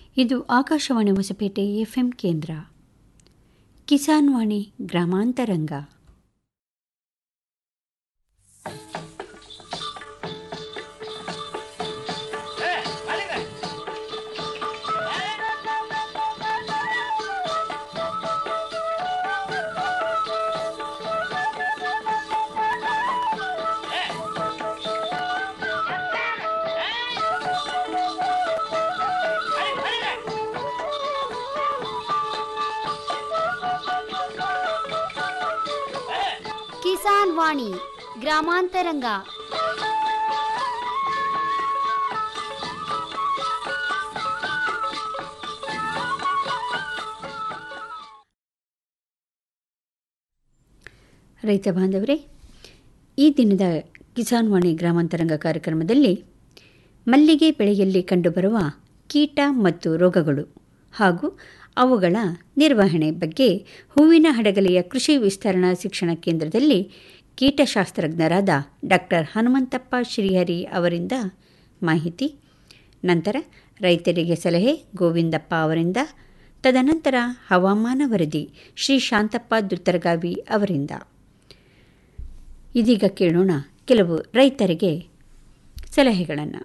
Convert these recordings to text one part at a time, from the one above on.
ಇದು ಆಕಾಶವಾಣಿ ಹೊಸಪೇಟೆ ಎಫ್ಎಂ ಕೇಂದ್ರ ಕಿಸಾನ್ ವಾಣಿ ಗ್ರಾಮಾಂತರಂಗ ಕಿಸಾನ್ ವಾಣಿ ಗ್ರಾಮಾಂತರಂಗ ರೈತ ಬಾಂಧವರೇ ಈ ದಿನದ ಕಿಸಾನ್ ವಾಣಿ ಗ್ರಾಮಾಂತರಂಗ ಕಾರ್ಯಕ್ರಮದಲ್ಲಿ ಮಲ್ಲಿಗೆ ಬೆಳೆಯಲ್ಲಿ ಕಂಡುಬರುವ ಕೀಟ ಮತ್ತು ರೋಗಗಳು ಹಾಗೂ ಅವುಗಳ ನಿರ್ವಹಣೆ ಬಗ್ಗೆ ಹೂವಿನ ಹಡಗಲಿಯ ಕೃಷಿ ವಿಸ್ತರಣಾ ಶಿಕ್ಷಣ ಕೇಂದ್ರದಲ್ಲಿ ಕೀಟಶಾಸ್ತ್ರಜ್ಞರಾದ ಡಾಕ್ಟರ್ ಹನುಮಂತಪ್ಪ ಶ್ರೀಹರಿ ಅವರಿಂದ ಮಾಹಿತಿ ನಂತರ ರೈತರಿಗೆ ಸಲಹೆ ಗೋವಿಂದಪ್ಪ ಅವರಿಂದ ತದನಂತರ ಹವಾಮಾನ ವರದಿ ಶ್ರೀ ಶಾಂತಪ್ಪ ದುತ್ತರಗಾವಿ ಅವರಿಂದ ಇದೀಗ ಕೇಳೋಣ ಕೆಲವು ರೈತರಿಗೆ ಸಲಹೆಗಳನ್ನು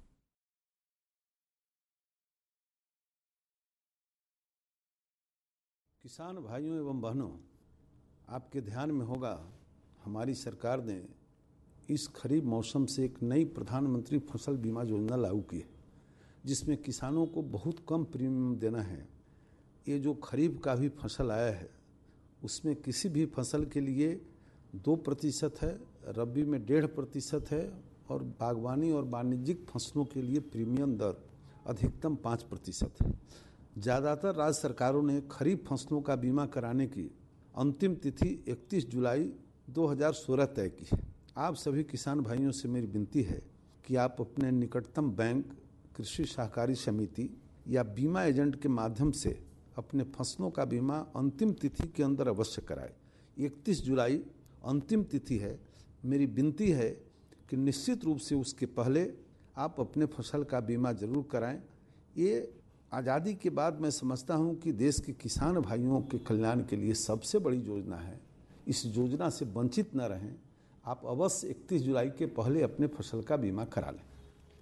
किसान भाइयों एवं बहनों आपके ध्यान में होगा हमारी सरकार ने इस खरीफ मौसम से एक नई प्रधानमंत्री फसल बीमा योजना लागू की है जिसमें किसानों को बहुत कम प्रीमियम देना है ये जो खरीफ का भी फसल आया है उसमें किसी भी फसल के लिए दो प्रतिशत है रबी में डेढ़ प्रतिशत है और बागवानी और वाणिज्यिक फसलों के लिए प्रीमियम दर अधिकतम पाँच प्रतिशत है ज़्यादातर राज्य सरकारों ने खरीफ फसलों का बीमा कराने की अंतिम तिथि 31 जुलाई 2016 तय की है आप सभी किसान भाइयों से मेरी विनती है कि आप अपने निकटतम बैंक कृषि सहकारी समिति या बीमा एजेंट के माध्यम से अपने फसलों का बीमा अंतिम तिथि के अंदर अवश्य कराएं 31 जुलाई अंतिम तिथि है मेरी विनती है कि निश्चित रूप से उसके पहले आप अपने फसल का बीमा जरूर कराएं ये आज़ादी के बाद मैं समझता हूँ कि देश के किसान भाइयों के कल्याण के लिए सबसे बड़ी योजना है इस योजना से वंचित न रहें आप अवश्य 31 जुलाई के पहले अपने फसल का बीमा करा लें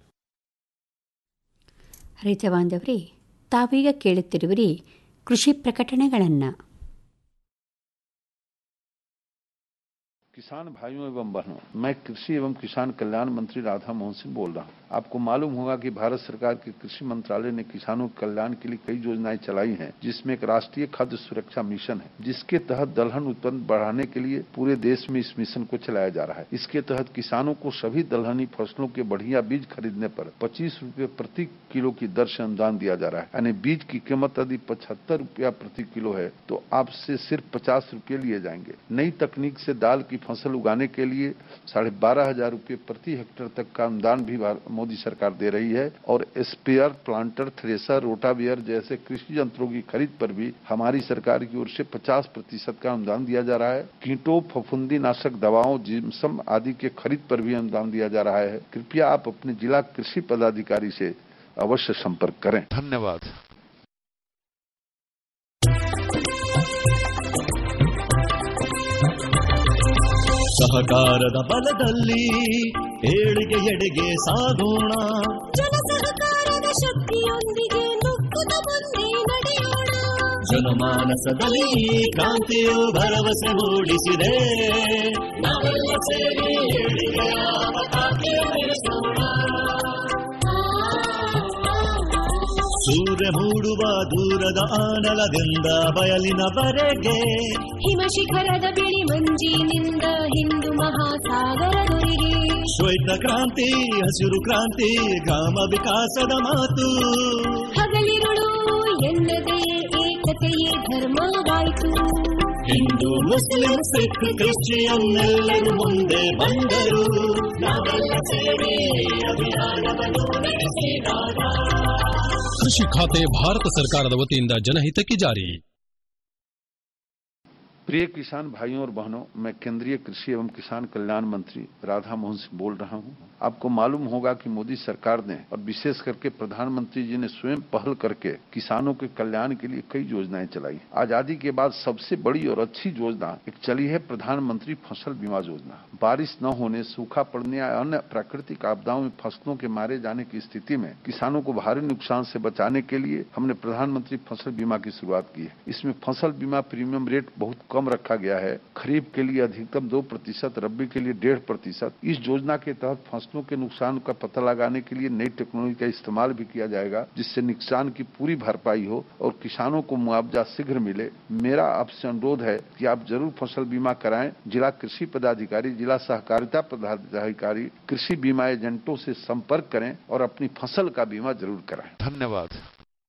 ರೈತ ಬಾಂಧವರೇ ತಾವೀಗ ಕೇಳುತ್ತಿರುವಿರಿ ಕೃಷಿ ಪ್ರಕಟಣೆಗಳನ್ನು किसान भाइयों एवं बहनों मैं कृषि एवं किसान कल्याण मंत्री राधा मोहन सिंह बोल रहा हूँ आपको मालूम होगा कि भारत सरकार के कृषि मंत्रालय ने किसानों के कल्याण के लिए कई योजनाएं चलाई हैं जिसमें एक राष्ट्रीय खाद्य सुरक्षा मिशन है जिसके तहत दलहन उत्पन्न बढ़ाने के लिए पूरे देश में इस मिशन को चलाया जा रहा है इसके तहत किसानों को सभी दलहनी फसलों के बढ़िया बीज खरीदने पर पच्चीस रूपए प्रति किलो की दर से अनुदान दिया जा रहा है यानी बीज की कीमत यदि पचहत्तर रूपया प्रति किलो है तो आपसे सिर्फ पचास रूपये लिए जाएंगे नई तकनीक से दाल की फसल उगाने के लिए साढ़े बारह हजार रूपये प्रति हेक्टेयर तक का अनुदान भी मोदी सरकार दे रही है और स्पेयर प्लांटर थ्रेसर रोटावियर जैसे कृषि यंत्रों की खरीद पर भी हमारी सरकार की ओर से 50 प्रतिशत का अनुदान दिया जा रहा है कीटों फफूंदी नाशक दवाओं जिम्सम आदि के खरीद पर भी अनुदान दिया जा रहा है कृपया आप अपने जिला कृषि पदाधिकारी से अवश्य संपर्क करें धन्यवाद ಸಹಕಾರದ ಬಲದಲ್ಲಿ ಏಳಿಗೆ ಎಡೆಗೆ ಸಾಗೋಣ ಜನ ಸಹಕಾರದ ಶಕ್ತಿಯೊಂದಿಗೆ ನುಗ್ಗುತ್ತ ಮುಂದೆ ನಡೆಯೋಣ ಜನಮಾನಸದಲ್ಲಿ ಈ ಕ್ರಾಂತಿಯು ಭರವಸೆ ಮೂಡಿಸಿದೆ ನಾವೆಲ್ಲ ಸೇರಿ ಏಳಿಗೆಯ ಪತಾಕೆ ಬೆಳೆಸೋಣ ಸೂರ್ಯ ಮೂಡುವ ದೂರದ ಆನಲದಿಂದ ಬಯಲಿನವರೆಗೆ ಹಿಮ ಶಿಖರದ ಬಿಳಿ ಮಂಜಿನಿಂದ ಹಿಂದೂ ಮಹಾಸಾಗರದೊರೆಗೆ ಶ್ವೇತ ಕ್ರಾಂತಿ ಹಸಿರು ಕ್ರಾಂತಿ ಗ್ರಾಮ ವಿಕಾಸದ ಮಾತು ಹಗಲಿರುಳು ಎನ್ನದೇ ಏಕತೆಯೇ ಧರ್ಮವಾಯಿತು ಹಿಂದೂ ಮುಸ್ಲಿಂ ಸಿಖ್ ಕ್ರಿಶ್ಚಿಯನ್ ಎಲ್ಲರೂ ಮುಂದೆ ಬಂದರು ನಾವೆಲ್ಲ ಸೇರಿ ಅಭಿಯಾನವನ್ನು ನಡೆಸಿದಾಗ ಕೃಷಿ ಖಾತೆ ಭಾರತ ಸರ್ಕಾರದ ವತಿಯಿಂದ ಜನಹಿತಕ್ಕೆ ಜಾರಿ प्रिय किसान भाइयों और बहनों मैं केंद्रीय कृषि एवं किसान कल्याण मंत्री राधा मोहन सिंह बोल रहा हूं आपको मालूम होगा कि मोदी सरकार ने और विशेष करके प्रधानमंत्री जी ने स्वयं पहल करके किसानों के कल्याण के लिए कई योजनाएं चलाई आजादी के बाद सबसे बड़ी और अच्छी योजना एक चली है प्रधानमंत्री फसल बीमा योजना बारिश न होने सूखा पड़ने या अन्य प्राकृतिक आपदाओं में फसलों के मारे जाने की स्थिति में किसानों को भारी नुकसान से बचाने के लिए हमने प्रधानमंत्री फसल बीमा की शुरुआत की है इसमें फसल बीमा प्रीमियम रेट बहुत कम रखा गया है खरीफ के लिए अधिकतम दो प्रतिशत रबी के लिए डेढ़ प्रतिशत इस योजना के तहत फसलों के नुकसान का पता लगाने के लिए नई टेक्नोलॉजी का इस्तेमाल भी किया जाएगा जिससे नुकसान की पूरी भरपाई हो और किसानों को मुआवजा शीघ्र मिले मेरा आपसे अनुरोध है कि आप जरूर फसल बीमा कराएं जिला कृषि पदाधिकारी जिला सहकारिता पदाधिकारी कृषि बीमा एजेंटों से संपर्क करें और अपनी फसल का बीमा जरूर कराएं धन्यवाद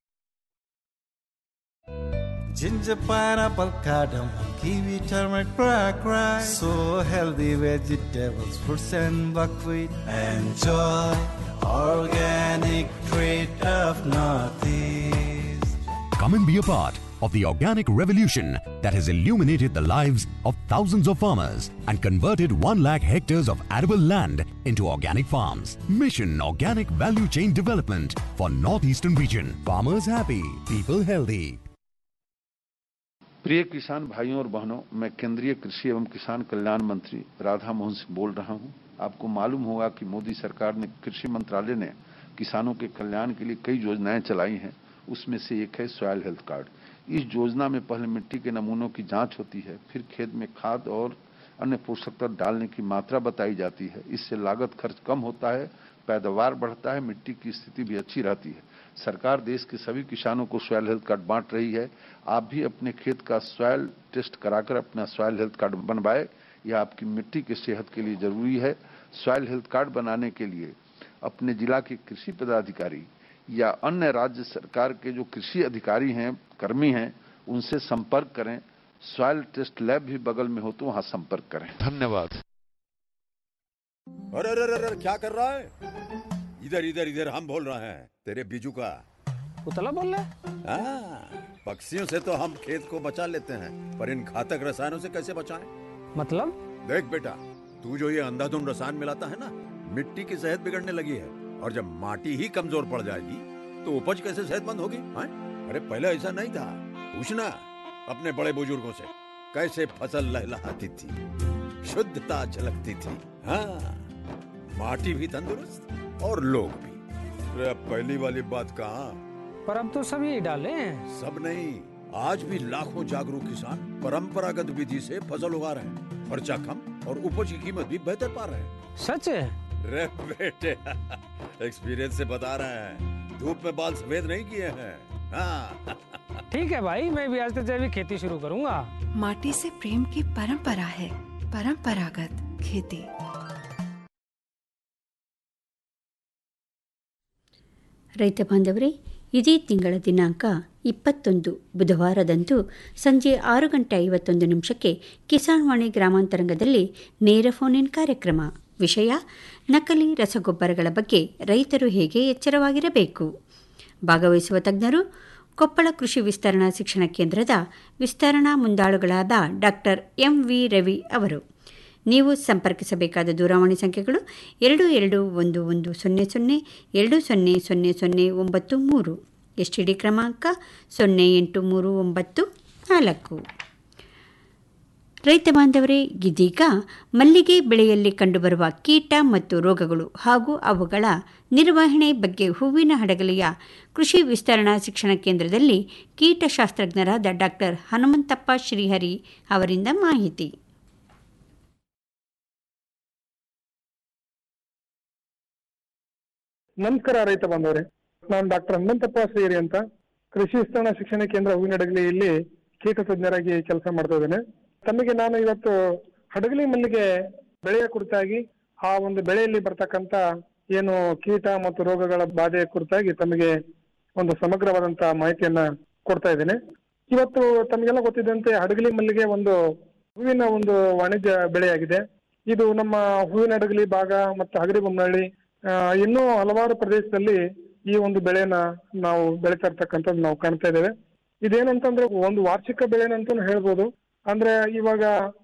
Ginger, pineapple, cardamom, kiwi, turmeric, black rice. So healthy vegetables, fruits and buckwheat. Enjoy organic treat of Northeast. Come and be a part of the organic revolution that has illuminated the lives of thousands of farmers and converted 1 lakh hectares of arable land into organic farms. Mission Organic Value Chain Development for Northeastern Region. Farmers happy, people healthy. प्रिय किसान भाइयों और बहनों मैं केंद्रीय कृषि एवं किसान कल्याण मंत्री राधा मोहन सिंह बोल रहा हूं आपको मालूम होगा कि मोदी सरकार ने कृषि मंत्रालय ने किसानों के कल्याण के लिए कई योजनाएं चलाई हैं उसमें से एक है सॉयल हेल्थ कार्ड इस योजना में पहले मिट्टी के नमूनों की जांच होती है फिर खेत में खाद और अन्य पोषक तत्व डालने की मात्रा बताई जाती है इससे लागत खर्च कम होता है पैदावार बढ़ता है मिट्टी की स्थिति भी अच्छी रहती है सरकार देश के सभी किसानों को सॉयल हेल्थ कार्ड बांट रही है आप भी अपने खेत का सॉयल टेस्ट कराकर अपना सॉयल हेल्थ कार्ड बनवाए यह आपकी मिट्टी की सेहत के लिए जरूरी है सॉयल हेल्थ कार्ड बनाने के लिए अपने जिला के कृषि पदाधिकारी या अन्य राज्य सरकार के जो कृषि अधिकारी हैं कर्मी हैं उनसे संपर्क करें सॉयल टेस्ट लैब भी बगल में हो तो वहां संपर्क करें धन्यवाद अरे अरे अरे क्या कर रहा है इधर इधर इधर हम बोल रहे हैं तेरे बीजू का उतला बोल रहा हाँ, पक्षियों से तो हम खेत को बचा लेते हैं पर इन घातक रसायनों से कैसे बचाएं? मतलब देख बेटा तू जो ये अंधाधुंध रसायन मिलाता है ना मिट्टी की सेहत बिगड़ने लगी है और जब माटी ही कमजोर पड़ जाएगी तो उपज कैसे सेहतमंद होगी हाँ? अरे पहले ऐसा नहीं था पूछना अपने बड़े बुजुर्गों से कैसे फसल लहलहाती थी शुद्धता झलकती थी हाँ माटी भी तंदुरुस्त और लोग भी अरे अब पहली वाली बात कहा पर अब तो सब यही डाले हैं सब नहीं आज भी लाखों जागरूक किसान परंपरागत विधि से फसल उगा रहे हैं खर्चा कम और उपज की कीमत भी बेहतर पा रहे हैं सच है रे बेटे एक्सपीरियंस से बता रहे हैं धूप में बाल सफेद नहीं किए हैं हाँ ठीक है भाई मैं भी आज से जैविक खेती शुरू करूंगा माटी से प्रेम की परंपरा है परंपरागत खेती ರೈತ ಬಾಂಧವರೇ ಇದೇ ತಿಂಗಳ ದಿನಾಂಕ ಇಪ್ಪತ್ತೊಂದು ಬುಧವಾರದಂದು ಸಂಜೆ ಆರು ಗಂಟೆ ಐವತ್ತೊಂದು ನಿಮಿಷಕ್ಕೆ ಕಿಸಾನ್ ವಾಣಿ ಗ್ರಾಮಾಂತರಂಗದಲ್ಲಿ ನೇರ ಫೋನ್ ಇನ್ ಕಾರ್ಯಕ್ರಮ ವಿಷಯ ನಕಲಿ ರಸಗೊಬ್ಬರಗಳ ಬಗ್ಗೆ ರೈತರು ಹೇಗೆ ಎಚ್ಚರವಾಗಿರಬೇಕು ಭಾಗವಹಿಸುವ ತಜ್ಞರು ಕೊಪ್ಪಳ ಕೃಷಿ ವಿಸ್ತರಣಾ ಶಿಕ್ಷಣ ಕೇಂದ್ರದ ವಿಸ್ತರಣಾ ಮುಂದಾಳುಗಳಾದ ಡಾಕ್ಟರ್ ಎಂ ವಿ ರವಿ ಅವರು ನೀವು ಸಂಪರ್ಕಿಸಬೇಕಾದ ದೂರವಾಣಿ ಸಂಖ್ಯೆಗಳು ಎರಡು ಎರಡು ಒಂದು ಒಂದು ಸೊನ್ನೆ ಸೊನ್ನೆ ಎರಡು ಸೊನ್ನೆ ಸೊನ್ನೆ ಸೊನ್ನೆ ಒಂಬತ್ತು ಮೂರು ಎಸ್ ಟಿ ಡಿ ಕ್ರಮಾಂಕ ಸೊನ್ನೆ ಎಂಟು ಮೂರು ಒಂಬತ್ತು ನಾಲ್ಕು ರೈತ ಬಾಂಧವರೇ ಇದೀಗ ಮಲ್ಲಿಗೆ ಬೆಳೆಯಲ್ಲಿ ಕಂಡುಬರುವ ಕೀಟ ಮತ್ತು ರೋಗಗಳು ಹಾಗೂ ಅವುಗಳ ನಿರ್ವಹಣೆ ಬಗ್ಗೆ ಹೂವಿನ ಹಡಗಲಿಯ ಕೃಷಿ ವಿಸ್ತರಣಾ ಶಿಕ್ಷಣ ಕೇಂದ್ರದಲ್ಲಿ ಕೀಟಶಾಸ್ತ್ರಜ್ಞರಾದ ಡಾಕ್ಟರ್ ಹನುಮಂತಪ್ಪ ಶ್ರೀಹರಿ ಅವರಿಂದ ಮಾಹಿತಿ ನಮಸ್ಕಾರ ರೈತ ಬಾಂಧವರೇ ನಾನು ಡಾಕ್ಟರ್ ಹನುಮಂತಪ್ಪ ಶ್ರೀರಿ ಅಂತ ಕೃಷಿ ವಿಸ್ತರಣಾ ಶಿಕ್ಷಣ ಕೇಂದ್ರ ಹೂವಿನಡಗಲಿಯಲ್ಲಿ ಕೀಟ ತಜ್ಞರಾಗಿ ಕೆಲಸ ಮಾಡ್ತಾ ಇದ್ದೇನೆ ತಮಗೆ ನಾನು ಇವತ್ತು ಹಡಗಲಿ ಮಲ್ಲಿಗೆ ಬೆಳೆಯ ಕುರಿತಾಗಿ ಆ ಒಂದು ಬೆಳೆಯಲ್ಲಿ ಬರ್ತಕ್ಕಂತ ಏನು ಕೀಟ ಮತ್ತು ರೋಗಗಳ ಬಾಧೆಯ ಕುರಿತಾಗಿ ತಮಗೆ ಒಂದು ಸಮಗ್ರವಾದಂತ ಮಾಹಿತಿಯನ್ನ ಕೊಡ್ತಾ ಇದ್ದೇನೆ ಇವತ್ತು ತಮಗೆಲ್ಲ ಗೊತ್ತಿದ್ದಂತೆ ಹಡಗಲಿ ಮಲ್ಲಿಗೆ ಒಂದು ಹೂವಿನ ಒಂದು ವಾಣಿಜ್ಯ ಬೆಳೆಯಾಗಿದೆ ಇದು ನಮ್ಮ ಹೂವಿನ ಹಡಗಲಿ ಭಾಗ ಮತ್ತು ಹಗರಿಬೊಮ್ಮನಹಳ್ಳಿ ಆ, ಇನ್ನೂ ಹಲವಾರು ಪ್ರದೇಶದಲ್ಲಿ ಈ ಒಂದು ಬೆಳೆನ ನಾವು ಬೆಳೀತಾ ಇರ್ತಕ್ಕಂಥದ್ದು ನಾವು ಕಾಣ್ತಾ ಇದ್ದೇವೆ ಇದೇನಂತಂದ್ರೆ ಒಂದು ವಾರ್ಷಿಕ ಬೆಳೆನಂತಾನು ಹೇಳ್ಬೋದು ಅಂದ್ರೆ ಇವಾಗ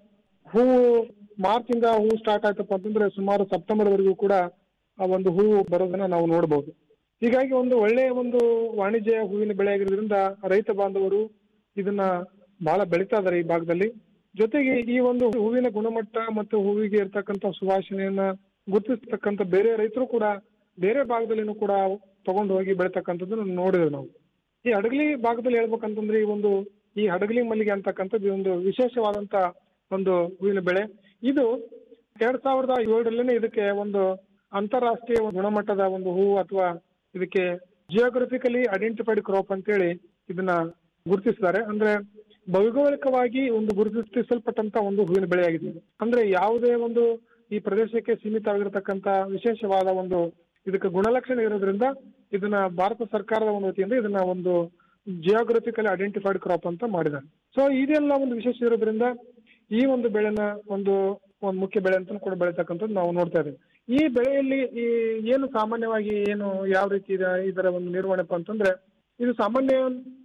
ಹೂವು ಮಾರ್ಚ್ ಇಂದ ಹೂವು ಸ್ಟಾರ್ಟ್ ಆಯ್ತಪ್ಪ ಅಂತಂದ್ರೆ ಸುಮಾರು ಸೆಪ್ಟೆಂಬರ್ ವರೆಗೂ ಕೂಡ ಆ ಒಂದು ಹೂವು ಬರೋದನ್ನ ನಾವು ನೋಡಬಹುದು ಹೀಗಾಗಿ ಒಂದು ಒಳ್ಳೆಯ ಒಂದು ವಾಣಿಜ್ಯ ಹೂವಿನ ಬೆಳೆ ಆಗಿರೋದ್ರಿಂದ ರೈತ ಬಾಂಧವರು ಇದನ್ನ ಬಹಳ ಬೆಳೀತಾ ಇದಾರೆ ಈ ಭಾಗದಲ್ಲಿ ಜೊತೆಗೆ ಈ ಒಂದು ಹೂವಿನ ಗುಣಮಟ್ಟ ಮತ್ತು ಹೂವಿಗೆ ಇರ್ತಕ್ಕಂಥ ಸುವಾಸನೆಯನ್ನ ಗುರುತಿಸ್ತಕ್ಕಂಥ ಬೇರೆ ರೈತರು ಕೂಡ ಬೇರೆ ಭಾಗದಲ್ಲಿನೂ ಕೂಡ ತಗೊಂಡು ಹೋಗಿ ಬೆಳಿತಕ್ಕಂಥದ್ದನ್ನ ನೋಡಿದ್ವಿ ನಾವು ಈ ಹಡಗಲಿ ಭಾಗದಲ್ಲಿ ಹೇಳ್ಬೇಕಂತಂದ್ರೆ ಈ ಒಂದು ಈ ಹಡಗಲಿ ಮಲ್ಲಿಗೆ ಅಂತಕ್ಕಂಥದ್ದು ಒಂದು ವಿಶೇಷವಾದಂತ ಒಂದು ಹೂವಿನ ಬೆಳೆ ಇದು ಎರಡ್ ಸಾವಿರದ ಏಳರಲ್ಲೇ ಇದಕ್ಕೆ ಒಂದು ಅಂತಾರಾಷ್ಟ್ರೀಯ ಗುಣಮಟ್ಟದ ಒಂದು ಹೂವು ಅಥವಾ ಇದಕ್ಕೆ ಜಿಯೋಗ್ರಫಿಕಲಿ ಐಡೆಂಟಿಫೈಡ್ ಕ್ರಾಪ್ ಅಂತೇಳಿ ಇದನ್ನ ಗುರುತಿಸಿದ್ದಾರೆ ಅಂದ್ರೆ ಭೌಗೋಳಿಕವಾಗಿ ಒಂದು ಗುರುತಿಸಲ್ಪಟ್ಟಂತ ಒಂದು ಹೂವಿನ ಬೆಳೆಯಾಗಿದೆ ಇದು. ಅಂದ್ರೆ ಯಾವುದೇ ಒಂದು ಈ ಪ್ರದೇಶಕ್ಕೆ ಸೀಮಿತವಾಗಿರತಕ್ಕಂತ ವಿಶೇಷವಾದ ಒಂದು ಇದಕ್ಕೆ ಗುಣಲಕ್ಷಣ ಇರೋದ್ರಿಂದ ಇದನ್ನ ಭಾರತ ಸರ್ಕಾರದ ಒಂದು ವತಿಯಿಂದ ಇದನ್ನ ಒಂದು ಜಿಯೋಗ್ರಫಿಕಲಿ ಐಡೆಂಟಿಫೈಡ್ ಕ್ರಾಪ್ ಅಂತ ಮಾಡಿದ್ದಾರೆ ಸೊ ಇದೆಲ್ಲ ಒಂದು ವಿಶೇಷ ಇರೋದ್ರಿಂದ ಈ ಒಂದು ಬೆಳೆನ ಒಂದು ಒಂದು ಮುಖ್ಯ ಬೆಳೆ ಅಂತ ಕೂಡ ಬೆಳೀತಕ್ಕಂಥದ್ದು ನಾವು ನೋಡ್ತಾ ಇದ್ದೇವೆ ಈ ಬೆಳೆಯಲ್ಲಿ ಈ ಏನು ಸಾಮಾನ್ಯವಾಗಿ ಏನು ಯಾವ ರೀತಿ ಇದೆ ಇದರ ಒಂದು ನಿರ್ವಹಣೆಪ್ಪ ಅಂತಂದ್ರೆ ಇದು ಸಾಮಾನ್ಯ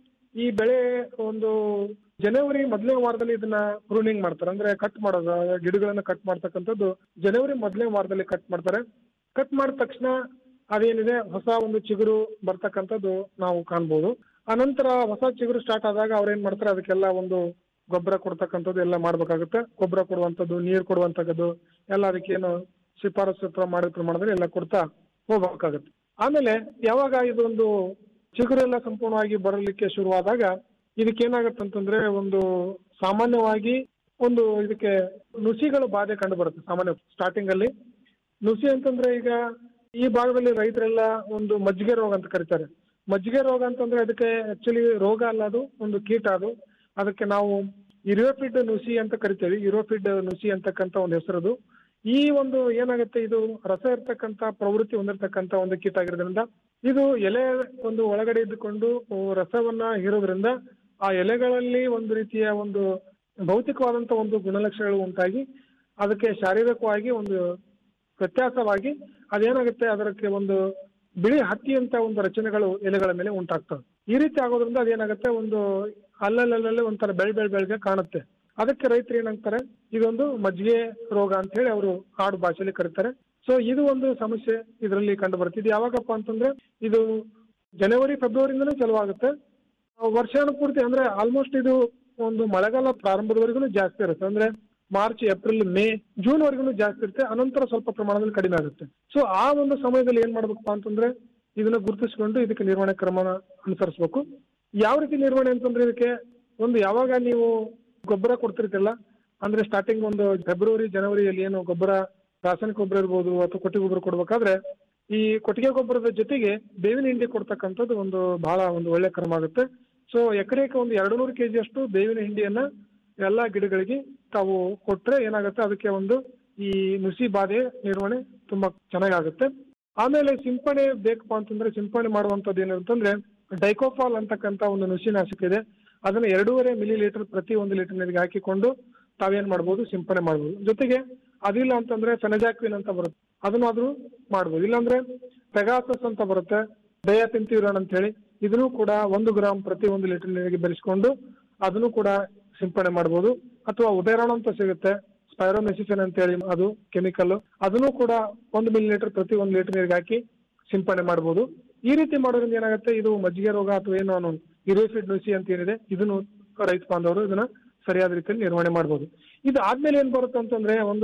ಈ ಬೆಳೆ ಒಂದು ಜನವರಿ ಮೊದಲನೇ ವಾರದಲ್ಲಿ ಇದನ್ನ ಪ್ರೂನಿಂಗ್ ಮಾಡ್ತಾರೆ ಅಂದ್ರೆ ಕಟ್ ಮಾಡೋದು ಗಿಡಗಳನ್ನ ಕಟ್ ಮಾಡ್ತಕ್ಕಂಥದ್ದು ಜನವರಿ ಮೊದಲನೇ ವಾರದಲ್ಲಿ ಕಟ್ ಮಾಡ್ತಾರೆ ಕಟ್ ಮಾಡಿದ ತಕ್ಷಣ ಅದೇನಿದೆ ಹೊಸ ಒಂದು ಚಿಗುರು ಬರ್ತಕ್ಕಂಥದ್ದು ನಾವು ಕಾಣ್ಬೋದು ಅನಂತರ ಹೊಸ ಚಿಗುರು ಸ್ಟಾರ್ಟ್ ಆದಾಗ ಅವ್ರು ಏನ್ ಮಾಡ್ತಾರೆ ಅದಕ್ಕೆಲ್ಲ ಒಂದು ಗೊಬ್ಬರ ಕೊಡ್ತಕ್ಕಂಥದ್ದು ಎಲ್ಲ ಮಾಡ್ಬೇಕಾಗುತ್ತೆ ಗೊಬ್ಬರ ಕೊಡುವಂಥದ್ದು ನೀರು ಕೊಡುವಂಥದ್ದು ಎಲ್ಲ ಅದಕ್ಕೇನು ಶಿಫಾರಸು ಅಥವಾ ಮಾಡಿದ ಪ್ರಮಾಣದಲ್ಲಿ ಎಲ್ಲ ಕೊಡ್ತಾ ಹೋಗ್ಬೇಕಾಗುತ್ತೆ ಆಮೇಲೆ ಯಾವಾಗ ಇದೊಂದು ಚಿಗುರೆಲ್ಲ ಸಂಪೂರ್ಣವಾಗಿ ಬರಲಿಕ್ಕೆ ಶುರುವಾದಾಗ ಇದಕ್ಕೆ ಏನಾಗುತ್ತೆ ಅಂತಂದ್ರೆ ಒಂದು ಸಾಮಾನ್ಯವಾಗಿ ಒಂದು ಇದಕ್ಕೆ ನುಸಿಗಳು ಬಾಧೆ ಕಂಡು ಬರುತ್ತೆ ಸಾಮಾನ್ಯ ಸ್ಟಾರ್ಟಿಂಗ್ ಅಲ್ಲಿ ನುಸಿ ಅಂತಂದ್ರೆ ಈಗ ಈ ಭಾಗದಲ್ಲಿ ರೈತರೆಲ್ಲ ಒಂದು ಮಜ್ಜಿಗೆ ರೋಗ ಅಂತ ಕರೀತಾರೆ ಮಜ್ಜಿಗೆ ರೋಗ ಅಂತಂದ್ರೆ ಅದಕ್ಕೆ ಆಕ್ಚುಲಿ ರೋಗ ಅಲ್ಲ ಅದು ಒಂದು ಕೀಟ ಅದು ಅದಕ್ಕೆ ನಾವು ಯುರೋಫಿಡ್ ನುಸಿ ಅಂತ ಕರಿತೇವೆ ಯುರೋಫಿಡ್ ನುಸಿ ಅಂತಕ್ಕಂಥ ಒಂದು ಹೆಸರದು ಈ ಒಂದು ಏನಾಗುತ್ತೆ ಇದು ರಸ ಇರ್ತಕ್ಕಂಥ ಪ್ರವೃತ್ತಿ ಹೊಂದಿರತಕ್ಕಂಥ ಒಂದು ಕೀಟ ಆಗಿರೋದ್ರಿಂದ ಇದು ಎಲೆ ಒಂದು ಒಳಗಡೆ ಇದ್ದುಕೊಂಡು ರಸವನ್ನ ಹೀರೋದ್ರಿಂದ ಆ ಎಲೆಗಳಲ್ಲಿ ಒಂದು ರೀತಿಯ ಒಂದು ಭೌತಿಕವಾದಂತ ಒಂದು ಗುಣಲಕ್ಷಣಗಳು ಉಂಟಾಗಿ ಅದಕ್ಕೆ ಶಾರೀರಿಕವಾಗಿ ಒಂದು ವ್ಯತ್ಯಾಸವಾಗಿ ಅದೇನಾಗುತ್ತೆ ಅದಕ್ಕೆ ಒಂದು ಬಿಳಿ ಹತ್ತಿಯಂತ ಒಂದು ರಚನೆಗಳು ಎಲೆಗಳ ಮೇಲೆ ಉಂಟಾಗ್ತವೆ ಈ ರೀತಿ ಆಗೋದ್ರಿಂದ ಅದೇನಾಗುತ್ತೆ ಒಂದು ಅಲ್ಲಲ್ಲಲ್ಲೇ ಒಂಥರ ಬೆಳ್ ಬೆಳ್ ಬೆಳಗ್ಗೆ ಕಾಣುತ್ತೆ ಅದಕ್ಕೆ ರೈತರು ಏನಂತಾರೆ ಇದೊಂದು ಮಜ್ಜಿಗೆ ರೋಗ ಅಂತ ಹೇಳಿ ಅವರು ಆಡು ಭಾಷೆಯಲ್ಲಿ ಕರೀತಾರೆ ಸೊ ಇದು ಒಂದು ಸಮಸ್ಯೆ ಇದರಲ್ಲಿ ಕಂಡು ಬರುತ್ತೆ ಇದು ಯಾವಾಗಪ್ಪ ಅಂತಂದ್ರೆ ಇದು ಜನವರಿ ಫೆಬ್ರವರಿಯಿಂದಲೂ ಚಲುವಾಗುತ್ತೆ ವರ್ಷಾನುಪೂರ್ತಿ ಅಂದ್ರೆ ಆಲ್ಮೋಸ್ಟ್ ಇದು ಒಂದು ಮಳೆಗಾಲ ಪ್ರಾರಂಭದವರೆಗೂ ಜಾಸ್ತಿ ಇರುತ್ತೆ ಅಂದ್ರೆ ಮಾರ್ಚ್ ಏಪ್ರಿಲ್ ಮೇ ಜೂನ್ ವರೆಗೂ ಜಾಸ್ತಿ ಇರುತ್ತೆ ಅನಂತರ ಸ್ವಲ್ಪ ಪ್ರಮಾಣದಲ್ಲಿ ಕಡಿಮೆ ಆಗುತ್ತೆ ಸೊ ಆ ಒಂದು ಸಮಯದಲ್ಲಿ ಏನ್ ಮಾಡ್ಬೇಕಪ್ಪ ಅಂತಂದ್ರೆ ಇದನ್ನ ಗುರುತಿಸಿಕೊಂಡು ಇದಕ್ಕೆ ನಿರ್ವಹಣೆ ಕ್ರಮನ ಅನುಸರಿಸಬೇಕು ಯಾವ ರೀತಿ ನಿರ್ವಹಣೆ ಅಂತಂದ್ರೆ ಇದಕ್ಕೆ ಒಂದು ಯಾವಾಗ ನೀವು ಗೊಬ್ಬರ ಕೊಡ್ತಿರ್ತಿಲ್ಲ ಅಂದ್ರೆ ಸ್ಟಾರ್ಟಿಂಗ್ ಒಂದು ಫೆಬ್ರವರಿ ಜನವರಿಯಲ್ಲಿ ಏನು ಗೊಬ್ಬರ ರಾಸಾಯನಿಕ ಗೊಬ್ಬರ ಇರ್ಬೋದು ಅಥವಾ ಕೊಟ್ಟಿಗೆ ಗೊಬ್ಬರ ಕೊಡ್ಬೇಕಾದ್ರೆ ಈ ಕೊಟ್ಟಿಗೆ ಗೊಬ್ಬರದ ಜೊತೆಗೆ ಬೇವಿನ ಹಿಂಡಿ ಕೊಡ್ತಕ್ಕಂಥದ್ದು ಒಂದು ಬಹಳ ಒಂದು ಒಳ್ಳೆ ಕ್ರಮ ಆಗುತ್ತೆ ಸೊ ಎಕರೆಗೆ ಒಂದು ಎರಡು ನೂರು ಕೆಜಿ ಅಷ್ಟು ಬೇವಿನ ಹಿಂಡಿಯನ್ನ ಎಲ್ಲಾ ಗಿಡಗಳಿಗೆ ತಾವು ಕೊಟ್ರೆ ಏನಾಗುತ್ತೆ ಅದಕ್ಕೆ ಒಂದು ಈ ನುಸಿ ಬಾಧೆ ನಿರ್ವಹಣೆ ತುಂಬಾ ಚೆನ್ನಾಗಾಗುತ್ತೆ ಆಮೇಲೆ ಸಿಂಪಡಣೆ ಬೇಕಪ್ಪ ಅಂತಂದ್ರೆ ಸಿಂಪಡಣೆ ಮಾಡುವಂತದ್ದು ಏನಂತಂದ್ರೆ ಡೈಕೋಫಾಲ್ ಅಂತಕ್ಕಂಥ ಒಂದು ನುಸಿನಾಶಕ ಇದೆ ಅದನ್ನ ಎರಡೂವರೆ ಮಿಲಿ ಲೀಟರ್ ಪ್ರತಿ ಒಂದು ಲೀಟರ್ ನೀರಿಗೆ ಹಾಕಿಕೊಂಡು ತಾವೇನ್ ಮಾಡ್ಬೋದು ಸಿಂಪಡಣೆ ಮಾಡ್ಬೋದು ಜೊತೆಗೆ ಅದಿಲ್ಲ ಅಂತಂದ್ರೆ ಫೆನಜಾಕ್ವಿನ್ ಅಂತ ಬರುತ್ತೆ ಅದನ್ನಾದ್ರೂ ಮಾಡ್ಬೋದು ಇಲ್ಲಾಂದ್ರೆ ಪೆಗಾಸಸ್ ಅಂತ ಬರುತ್ತೆ ಡಯಾತಿಂತಿವ್ರಾನ್ ಅಂತ ಹೇಳಿ ಇದನ್ನು ಕೂಡ ಒಂದು ಗ್ರಾಮ್ ಪ್ರತಿ ಒಂದು ಲೀಟರ್ ನೀರಿಗೆ ಬೆರೆಸ್ಕೊಂಡು ಅದನ್ನು ಕೂಡ ಸಿಂಪಡಣೆ ಮಾಡ್ಬೋದು ಅಥವಾ ಉದಯರಾಣ ಅಂತ ಸಿಗುತ್ತೆ ಸ್ಪೈರೋಮೆಸಿಫಿನ್ ಅಂತ ಹೇಳಿ ಅದು ಕೆಮಿಕಲ್ ಅದನ್ನು ಕೂಡ ಒಂದು ಮಿಲಿ ಲೀಟರ್ ಪ್ರತಿ ಒಂದು ಲೀಟರ್ ನೀರಿಗೆ ಹಾಕಿ ಸಿಂಪಡಣೆ ಮಾಡ್ಬೋದು ಈ ರೀತಿ ಮಾಡೋದ್ರಿಂದ ಏನಾಗುತ್ತೆ ಇದು ಮಜ್ಜಿಗೆ ರೋಗ ಅಥವಾ ಏನು ಅನ್ನೋ ಇರೋಫಿಡ್ ನುಸಿ ಅಂತ ಏನಿದೆ ಇದನ್ನು ರೈತ ಬಾಂಧವರು ಇದನ್ನ ಸರಿಯಾದ ರೀತಿಯಲ್ಲಿ ನಿರ್ವಹಣೆ ಮಾಡ್ಬೋದು ಇದು ಆದ್ಮೇಲೆ ಏನ್ ಬರುತ್ತೆ ಅಂತಂದ್ರೆ ಒಂದು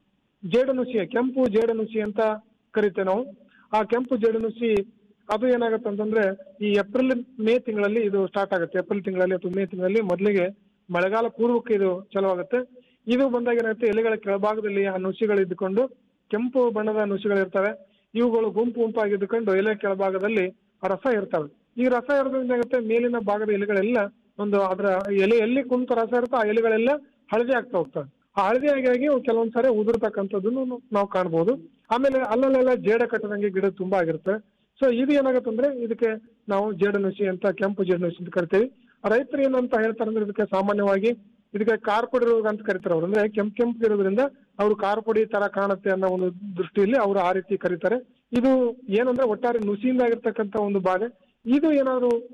ಜೇಡನುಸಿ ಕೆಂಪು ಜೇಡನುಸಿ ಅಂತ ಕರಿತೇವೆ ನಾವು ಆ ಕೆಂಪು ಜೇಡನುಸಿ ಅದು ಏನಾಗುತ್ತೆ ಅಂತಂದ್ರೆ ಈ ಏಪ್ರಿಲ್ ಮೇ ತಿಂಗಳಲ್ಲಿ ಇದು ಸ್ಟಾರ್ಟ್ ಆಗುತ್ತೆ ಏಪ್ರಿಲ್ ತಿಂಗಳಲ್ಲಿ ಅಥವಾ ಮೇ ತಿಂಗಳಲ್ಲಿ ಮೊದಲಿಗೆ ಮಳೆಗಾಲ ಪೂರ್ವಕ್ಕೆ ಇದು ಚಲುವಾಗುತ್ತೆ ಇದು ಬಂದಾಗ ಏನಾಗುತ್ತೆ ಎಲೆಗಳ ಕೆಳಭಾಗದಲ್ಲಿ ಆ ನುಸಿಗಳು ಇದ್ದುಕೊಂಡು ಕೆಂಪು ಬಣ್ಣದ ನುಸಿಗಳು ಇರ್ತವೆ ಇವುಗಳು ಗುಂಪು ಗುಂಪಾಗಿ ಇದ್ದುಕೊಂಡು ಎಲೆ ಕೆಳಭಾಗದಲ್ಲಿ ರಸ ಇರ್ತವೆ ಈ ರಸ ಇರೋದ್ರಿಂದ ಏನಾಗುತ್ತೆ ಮೇಲಿನ ಭಾಗದ ಎಲೆಗಳೆಲ್ಲ ಒಂದು ಅದರ ಎಲೆ ಎಲ್ಲಿ ಕುಂತ ರಸ ಇರುತ್ತೋ ಆ ಎಲೆಗಳೆಲ್ಲ ಹಳದಿ ಆಗ್ತಾ ಹೋಗ್ತವೆ ಆ ಹಳದಿ ಆಗಿ ಆಗಿ ಅವು ಕೆಲವೊಂದ್ ಸಾರಿ ಉದುರ್ತಕ್ಕಂಥದ್ದನ್ನು ನಾವು ಕಾಣ್ಬೋದು ಆಮೇಲೆ ಅಲ್ಲಲ್ಲೆಲ್ಲ ಜೇಡ ಕಟ್ಟದಂಗೆ ಗಿಡ ತುಂಬಾ ಆಗಿರುತ್ತೆ ಸೊ ಇದು ಏನಾಗುತ್ತೆ ಅಂದ್ರೆ ಇದಕ್ಕೆ ನಾವು ಜೇಡನುಸಿ ಅಂತ ಕೆಂಪು ಜೇಡನುಸಿ ಅಂತ ಕರಿತೀವಿ ರೈತರು ಏನಂತ ಹೇಳ್ತಾರೆ ಅಂದ್ರೆ ಇದಕ್ಕೆ ಸಾಮಾನ್ಯವಾಗಿ ಇದಕ್ಕೆ ಕಾರ್ಪೊಡಿ ರೋಗ ಅಂತ ಕರಿತಾರೆ ಅವ್ರು ಅಂದ್ರೆ ಕೆಂಪ್ ಕೆಂಪು ಇರೋದ್ರಿಂದ ಅವರು ಕಾರ್ಪೊಡಿ ತರ ಕಾಣುತ್ತೆ ಅನ್ನೋ ಒಂದು ದೃಷ್ಟಿಯಲ್ಲಿ ಅವರು ಆ ರೀತಿ ಕರೀತಾರೆ ಇದು ಏನಂದ್ರೆ ಒಟ್ಟಾರೆ ನುಸಿಯಿಂದ ಆಗಿರ್ತಕ್ಕಂಥ ಒಂದು ಬಾಧೆ ಇದು ಏನಾದ್ರು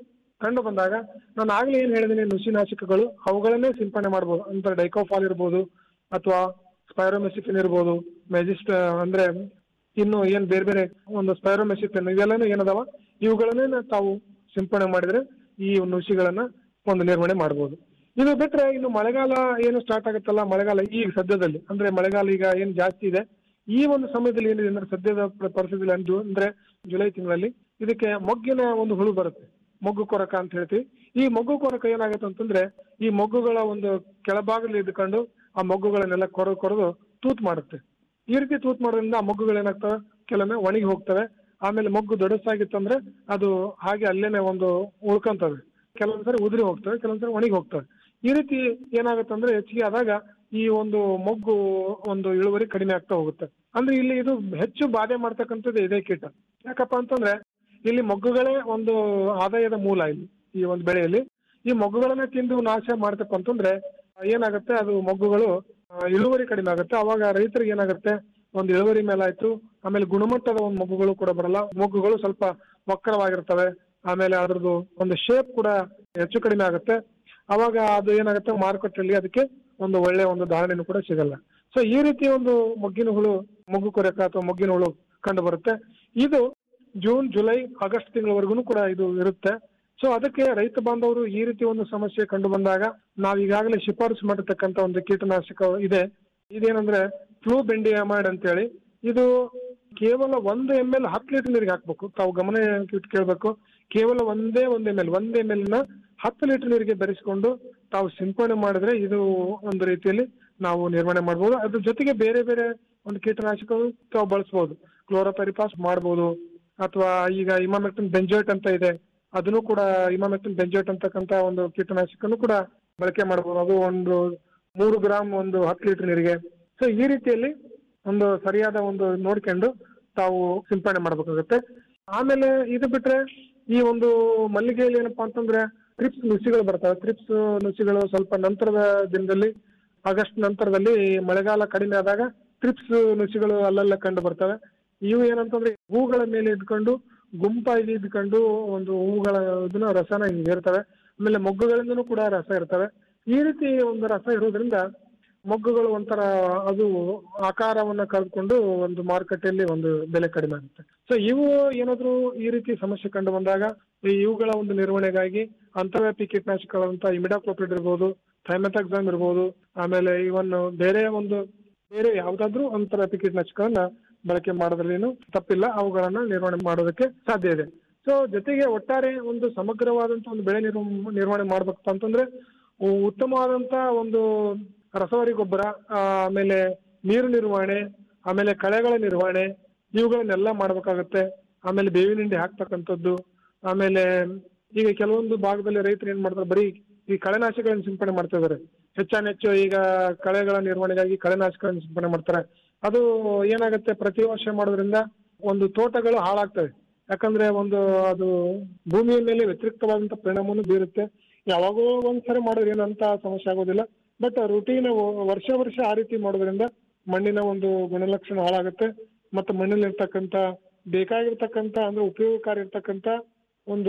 ಕಂಡು ಬಂದಾಗ ನಾನು ಆಗ್ಲೇ ಏನ್ ಹೇಳಿದ್ದೀನಿ ನುಸಿನಾಶಕಗಳು ಅವುಗಳನ್ನೇ ಸಿಂಪಡಣೆ ಮಾಡ್ಬೋದು ಅಂತ ಡೈಕೋಫಾಲ್ ಇರ್ಬೋದು ಅಥವಾ ಸ್ಪೈರೋಮೆಸಿಫಿನ್ ಇರ್ಬೋದು ಮೆಜಿಸ್ಟ್ ಅಂದ್ರೆ ಇನ್ನು ಏನ್ ಬೇರೆ ಬೇರೆ ಒಂದು ಸ್ಪೈರೋಮೆಸಿಫಿನ್ ಇವೆಲ್ಲನೂ ಏನದಾವ ಇವುಗಳನ್ನೇ ತಾವು ಸಿಂಪಡಣೆ ಮಾಡಿದ್ರೆ ಈ ನುಸಿಗಳನ್ನ ಒಂದು ನಿರ್ವಹಣೆ ಮಾಡ್ಬೋದು ಇದು ಬಿಟ್ರೆ ಇನ್ನು ಮಳೆಗಾಲ ಏನು ಸ್ಟಾರ್ಟ್ ಆಗುತ್ತಲ್ಲ ಮಳೆಗಾಲ ಈಗ ಸದ್ಯದಲ್ಲಿ ಅಂದ್ರೆ ಮಳೆಗಾಲ ಈಗ ಏನು ಜಾಸ್ತಿ ಇದೆ ಈ ಒಂದು ಸಮಯದಲ್ಲಿ ಏನಿದೆ ಅಂದ್ರೆ ಸದ್ಯದ ಪ- ಪರಿಸ್ಥಿತಿಯಲ್ಲಿ ಅಂದು ಅಂದ್ರೆ ಜುಲೈ ತಿಂಗಳಲ್ಲಿ ಇದಕ್ಕೆ ಮೊಗ್ಗಿನ ಒಂದು ಹುಳು ಬರುತ್ತೆ ಮೊಗ್ಗು ಕೊರಕ ಅಂತ ಹೇಳ್ತೀವಿ ಈ ಮೊಗ್ಗು ಕೊರಕ ಏನಾಗುತ್ತೆ ಅಂತಂದ್ರೆ ಈ ಮೊಗ್ಗುಗಳ ಒಂದು ಕೆಳಭಾಗದಲ್ಲಿ ಇದ್ಕೊಂಡು ಆ ಮೊಗ್ಗುಗಳನ್ನೆಲ್ಲ ಕೊರೆದು ಕೊರೆದು ತೂತ್ ಮಾಡುತ್ತೆ ಈ ರೀತಿ ತೂತ್ ಮಾಡೋದ್ರಿಂದ ಆ ಮೊಗ್ಗುಗಳು ಏನಾಗ್ತವೆ ಕೆಲವೊಮ್ಮೆ ಒಣಗಿ ಹೋಗ್ತವೆ ಆಮೇಲೆ ಮೊಗ್ಗು ದೊಡ್ಡಸಾಗಿತ್ತಂದ್ರೆ ಅದು ಹಾಗೆ ಅಲ್ಲೇನೆ ಒಂದು ಉಳ್ಕೊಂತವೆ ಕೆಲವೊಂದ್ಸರಿ ಉದುರಿ ಹೋಗ್ತವೆ ಕೆಲವೊಂದ್ಸರಿ ಒಣಗಿ ಹೋಗ್ತವೆ ಈ ರೀತಿ ಏನಾಗುತ್ತೆ ಅಂದ್ರೆ ಹೆಚ್ಚಿಗೆ ಆದಾಗ ಈ ಒಂದು ಮೊಗ್ಗು ಒಂದು ಇಳುವರಿ ಕಡಿಮೆ ಆಗ್ತಾ ಹೋಗುತ್ತೆ ಅಂದ್ರೆ ಇಲ್ಲಿ ಇದು ಹೆಚ್ಚು ಬಾಧೆ ಮಾಡ್ತಕ್ಕಂಥದ್ದು ಇದೇ ಕೀಟ ಯಾಕಪ್ಪ ಅಂತಂದ್ರೆ ಇಲ್ಲಿ ಮೊಗ್ಗುಗಳೇ ಒಂದು ಆದಾಯದ ಮೂಲ ಇಲ್ಲಿ ಈ ಒಂದು ಬೆಳೆಯಲ್ಲಿ ಈ ಮೊಗ್ಗುಗಳನ್ನ ತಿಂದು ನಾಶ ಮಾಡ್ತಪ್ಪ ಅಂತಂದ್ರೆ ಏನಾಗುತ್ತೆ ಅದು ಮೊಗ್ಗುಗಳು ಆ, ಇಳುವರಿ ಕಡಿಮೆ ಆಗುತ್ತೆ ಅವಾಗ ರೈತರಿಗೆ ಏನಾಗುತ್ತೆ ಒಂದು ಇಳುವರಿ ಮೇಲೆ ಆಯ್ತು ಆಮೇಲೆ ಗುಣಮಟ್ಟದ ಒಂದು ಮೊಗ್ಗುಗಳು ಕೂಡ ಬರಲ್ಲ ಮೊಗ್ಗುಗಳು ಸ್ವಲ್ಪ ವಕ್ರವಾಗಿರ್ತವೆ ಆಮೇಲೆ ಅದ್ರದ್ದು ಒಂದು ಶೇಪ್ ಕೂಡ ಹೆಚ್ಚು ಕಡಿಮೆ ಆಗುತ್ತೆ ಅವಾಗ ಅದು ಏನಾಗುತ್ತೆ ಮಾರುಕಟ್ಟೆಯಲ್ಲಿ ಅದಕ್ಕೆ ಒಂದು ಒಳ್ಳೆ ಒಂದು ಧಾರಣೆನೂ ಕೂಡ ಸಿಗಲ್ಲ ಸೊ ಈ ರೀತಿ ಒಂದು ಮೊಗ್ಗಿನ ಹುಳು ಮೊಗ್ಗು ಕೊರಕ ಅಥವಾ ಮೊಗ್ಗಿನ ಹುಳು ಕಂಡು ಬರುತ್ತೆ ಇದು ಜೂನ್ ಜುಲೈ ಆಗಸ್ಟ್ ತಿಂಗಳವರೆಗೂ ಕೂಡ ಇದು ಇರುತ್ತೆ ಸೊ ಅದಕ್ಕೆ ರೈತ ಬಾಂಧವರು ಈ ರೀತಿ ಒಂದು ಸಮಸ್ಯೆ ಕಂಡು ಬಂದಾಗ ನಾವು ಈಗಾಗಲೇ ಶಿಫಾರಸು ಮಾಡಿರ್ತಕ್ಕಂಥ ಒಂದು ಕೀಟನಾಶಕ ಇದೆ ಇದೇನಂದ್ರೆ ಫ್ಲೂ ಬೆಂಡಿಯಮೈಡ್ ಅಂತೇಳಿ ಇದು ಕೇವಲ ಒಂದು ಎಮ್ ಎಲ್ ಹತ್ತು ಲೀಟರ್ ನೀರಿಗೆ ಹಾಕ್ಬೇಕು ತಾವು ಗಮನ ಇಟ್ಟು ಕೇಳಬೇಕು ಕೇವಲ ಒಂದೇ ಒಂದು ಎಮ್ ಎಲ್ ಒಂದು ಎಮ್ ಎಲ್ ನ ಹತ್ತು ಲೀಟರ್ ನೀರಿಗೆ ಬೆರೆಸಿಕೊಂಡು ತಾವು ಸಿಂಪಡಣೆ ಮಾಡಿದ್ರೆ ಇದು ಒಂದು ರೀತಿಯಲ್ಲಿ ನಾವು ನಿರ್ವಹಣೆ ಮಾಡ್ಬೋದು ಅದ್ರ ಜೊತೆಗೆ ಬೇರೆ ಬೇರೆ ಒಂದು ಕೀಟನಾಶಕಗಳು ತಾವು ಬಳಸ್ಬೋದು ಕ್ಲೋರೋಪೆರಿಪಾಸ್ ಮಾಡ್ಬೋದು ಅಥವಾ ಈಗ ಇಮಾಮೆಕ್ಟಿನ್ ಬೆಂಜೋಯ್ಟ್ ಅಂತ ಇದೆ ಅದನ್ನು ಕೂಡ ಇಮಾಮೆಕ್ಟಿನ್ ಬೆಂಜೋಯ್ಟ್ ಅಂತಕ್ಕಂಥ ಒಂದು ಕೀಟನಾಶಕನು ಕೂಡ ಬಳಕೆ ಮಾಡ್ಬೋದು ಅದು ಒಂದು ಮೂರು ಗ್ರಾಮ್ ಒಂದು ಹತ್ತು ಲೀಟರ್ ನೀರಿಗೆ ಸೊ ಈ ರೀತಿಯಲ್ಲಿ ಒಂದು ಸರಿಯಾದ ಒಂದು ನೋಡ್ಕೊಂಡು ತಾವು ಸಿಂಪಡಣೆ ಮಾಡ್ಬೇಕಾಗುತ್ತೆ ಆಮೇಲೆ ಇದು ಬಿಟ್ರೆ ಈ ಒಂದು ಮಲ್ಲಿಗೆಯಲ್ಲಿ ಏನಪ್ಪಾ ಅಂತಂದ್ರೆ ಟ್ರಿಪ್ಸ್ ನುಸಿಗಳು ಬರ್ತವೆ ಟ್ರಿಪ್ಸ್ ನುಸಿಗಳು ಸ್ವಲ್ಪ ನಂತರದ ದಿನದಲ್ಲಿ ಆಗಸ್ಟ್ ನಂತರದಲ್ಲಿ ಮಳೆಗಾಲ ಕಡಿಮೆ ಆದಾಗ ಟ್ರಿಪ್ಸ್ ನುಸಿಗಳು ಅಲ್ಲೆಲ್ಲ ಕಂಡು ಬರ್ತವೆ ಇವು ಏನಂತಂದ್ರೆ ಹೂಗಳ ಮೇಲೆ ಇದ್ಕೊಂಡು ಗುಂಪಾಗಿ ಇದ್ಕೊಂಡು ಒಂದು ಹೂಗಳ ಇದನ್ನ ರಸನ ಇರ್ತವೆ ಆಮೇಲೆ ಮೊಗ್ಗುಗಳಿಂದನೂ ಕೂಡ ರಸ ಇರ್ತವೆ ಈ ರೀತಿ ಒಂದು ರಸ ಇರೋದ್ರಿಂದ ಮೊಗ್ಗುಗಳು ಒಂಥರ ಅದು ಆಕಾರವನ್ನ ಕಳೆದುಕೊಂಡು ಒಂದು ಮಾರುಕಟ್ಟೆಯಲ್ಲಿ ಒಂದು ಬೆಲೆ ಕಡಿಮೆ ಆಗುತ್ತೆ ಸೊ ಇವು ಏನಾದ್ರು ಈ ರೀತಿ ಸಮಸ್ಯೆ ಕಂಡು ಬಂದಾಗ ಈ ಇವುಗಳ ಒಂದು ನಿರ್ವಹಣೆಗಾಗಿ ಅಂತರ್ವ್ಯಾಪಿ ಕೀಟನಾಶಕಗಳಂತ ಇಮಿಡಾಕ್ಲೋಪಿಡ್ ಇರ್ಬೋದು ಥೈಮೆಥಾಕ್ಸಾಮ್ ಇರ್ಬೋದು ಆಮೇಲೆ ಇವನ್ ಬೇರೆ ಒಂದು ಬೇರೆ ಯಾವ್ದಾದ್ರು ಅಂತರ್ವ್ಯಾಪಿ ಕೀಟನಾಶಕಗಳನ್ನ ಬಳಕೆ ಮಾಡೋದ್ರಲ್ಲೇನು ತಪ್ಪಿಲ್ಲ ಅವುಗಳನ್ನ ನಿರ್ವಹಣೆ ಮಾಡೋದಕ್ಕೆ ಸಾಧ್ಯ ಇದೆ ಸೊ ಜೊತೆಗೆ ಒಟ್ಟಾರೆ ಒಂದು ಸಮಗ್ರವಾದಂತ ಒಂದು ಬೆಳೆ ನಿರ್ವ- ನಿರ್ವಹಣೆ ಮಾಡ್ಬೇಕಪ್ಪ ಅಂತಂದ್ರೆ ಉ- ಉತ್ತಮವಾದಂತ ಒಂದು ರಸವರಿ ಗೊಬ್ಬರ ಆ, ಆಮೇಲೆ ನೀರು ನಿರ್ವಹಣೆ ಆಮೇಲೆ ಕಳೆಗಳ ನಿರ್ವಹಣೆ ಇವುಗಳನ್ನೆಲ್ಲ ಮಾಡ್ಬೇಕಾಗತ್ತೆ ಆಮೇಲೆ ಬೇವಿನ ಹಿಂಡಿ ಹಾಕ್ತಕ್ಕಂಥದ್ದು ಆಮೇಲೆ ಈಗ ಕೆಲವೊಂದು ಭಾಗದಲ್ಲಿ ರೈತರು ಏನ್ ಮಾಡ್ತಾರೆ ಬರೀ ಈ ಕಳೆನಾಶಕಗಳನ್ನ ಸಿಂಪಡಣೆ ಮಾಡ್ತಾ ಇದಾರೆ ಹೆಚ್ಚಾನೆಚ್ಚು ಈಗ ಕಳೆಗಳ ನಿರ್ವಹಣೆಗಾಗಿ ಕಳೆನಾಶಕಗಳನ್ನ ಸಿಂಪಡಣೆ ಮಾಡ್ತಾರೆ ಅದು ಏನಾಗುತ್ತೆ ಪ್ರತಿ ವರ್ಷ ಮಾಡೋದ್ರಿಂದ ಒಂದು ತೋಟಗಳು ಹಾಳಾಗ್ತವೆ ಯಾಕಂದ್ರೆ ಒಂದು ಅದು ಭೂಮಿಯ ಮೇಲೆ ವ್ಯತಿರಿಕ್ತವಾದಂತ ಪರಿಣಾಮವನ್ನು ಬೀರುತ್ತೆ ಯಾವಾಗೋ ಒಂದ್ಸರಿ ಮಾಡಿದ್ರೆ ಏನಂತ ಸಮಸ್ಯೆ ಆಗೋದಿಲ್ಲ ಬಟ್ ರುಟೀನ್ ವರ್ಷ ವರ್ಷ ಆ ರೀತಿ ಮಾಡೋದ್ರಿಂದ ಮಣ್ಣಿನ ಒಂದು ಗುಣಲಕ್ಷಣ ಹಾಳಾಗುತ್ತೆ ಮತ್ತು ಮಣ್ಣಲ್ಲಿ ಇರ್ತಕ್ಕಂಥ ಬೇಕಾಗಿರ್ತಕ್ಕಂಥ ಅಂದ್ರೆ ಉಪಯೋಗಕಾರಿ ಇರ್ತಕ್ಕಂಥ ಒಂದು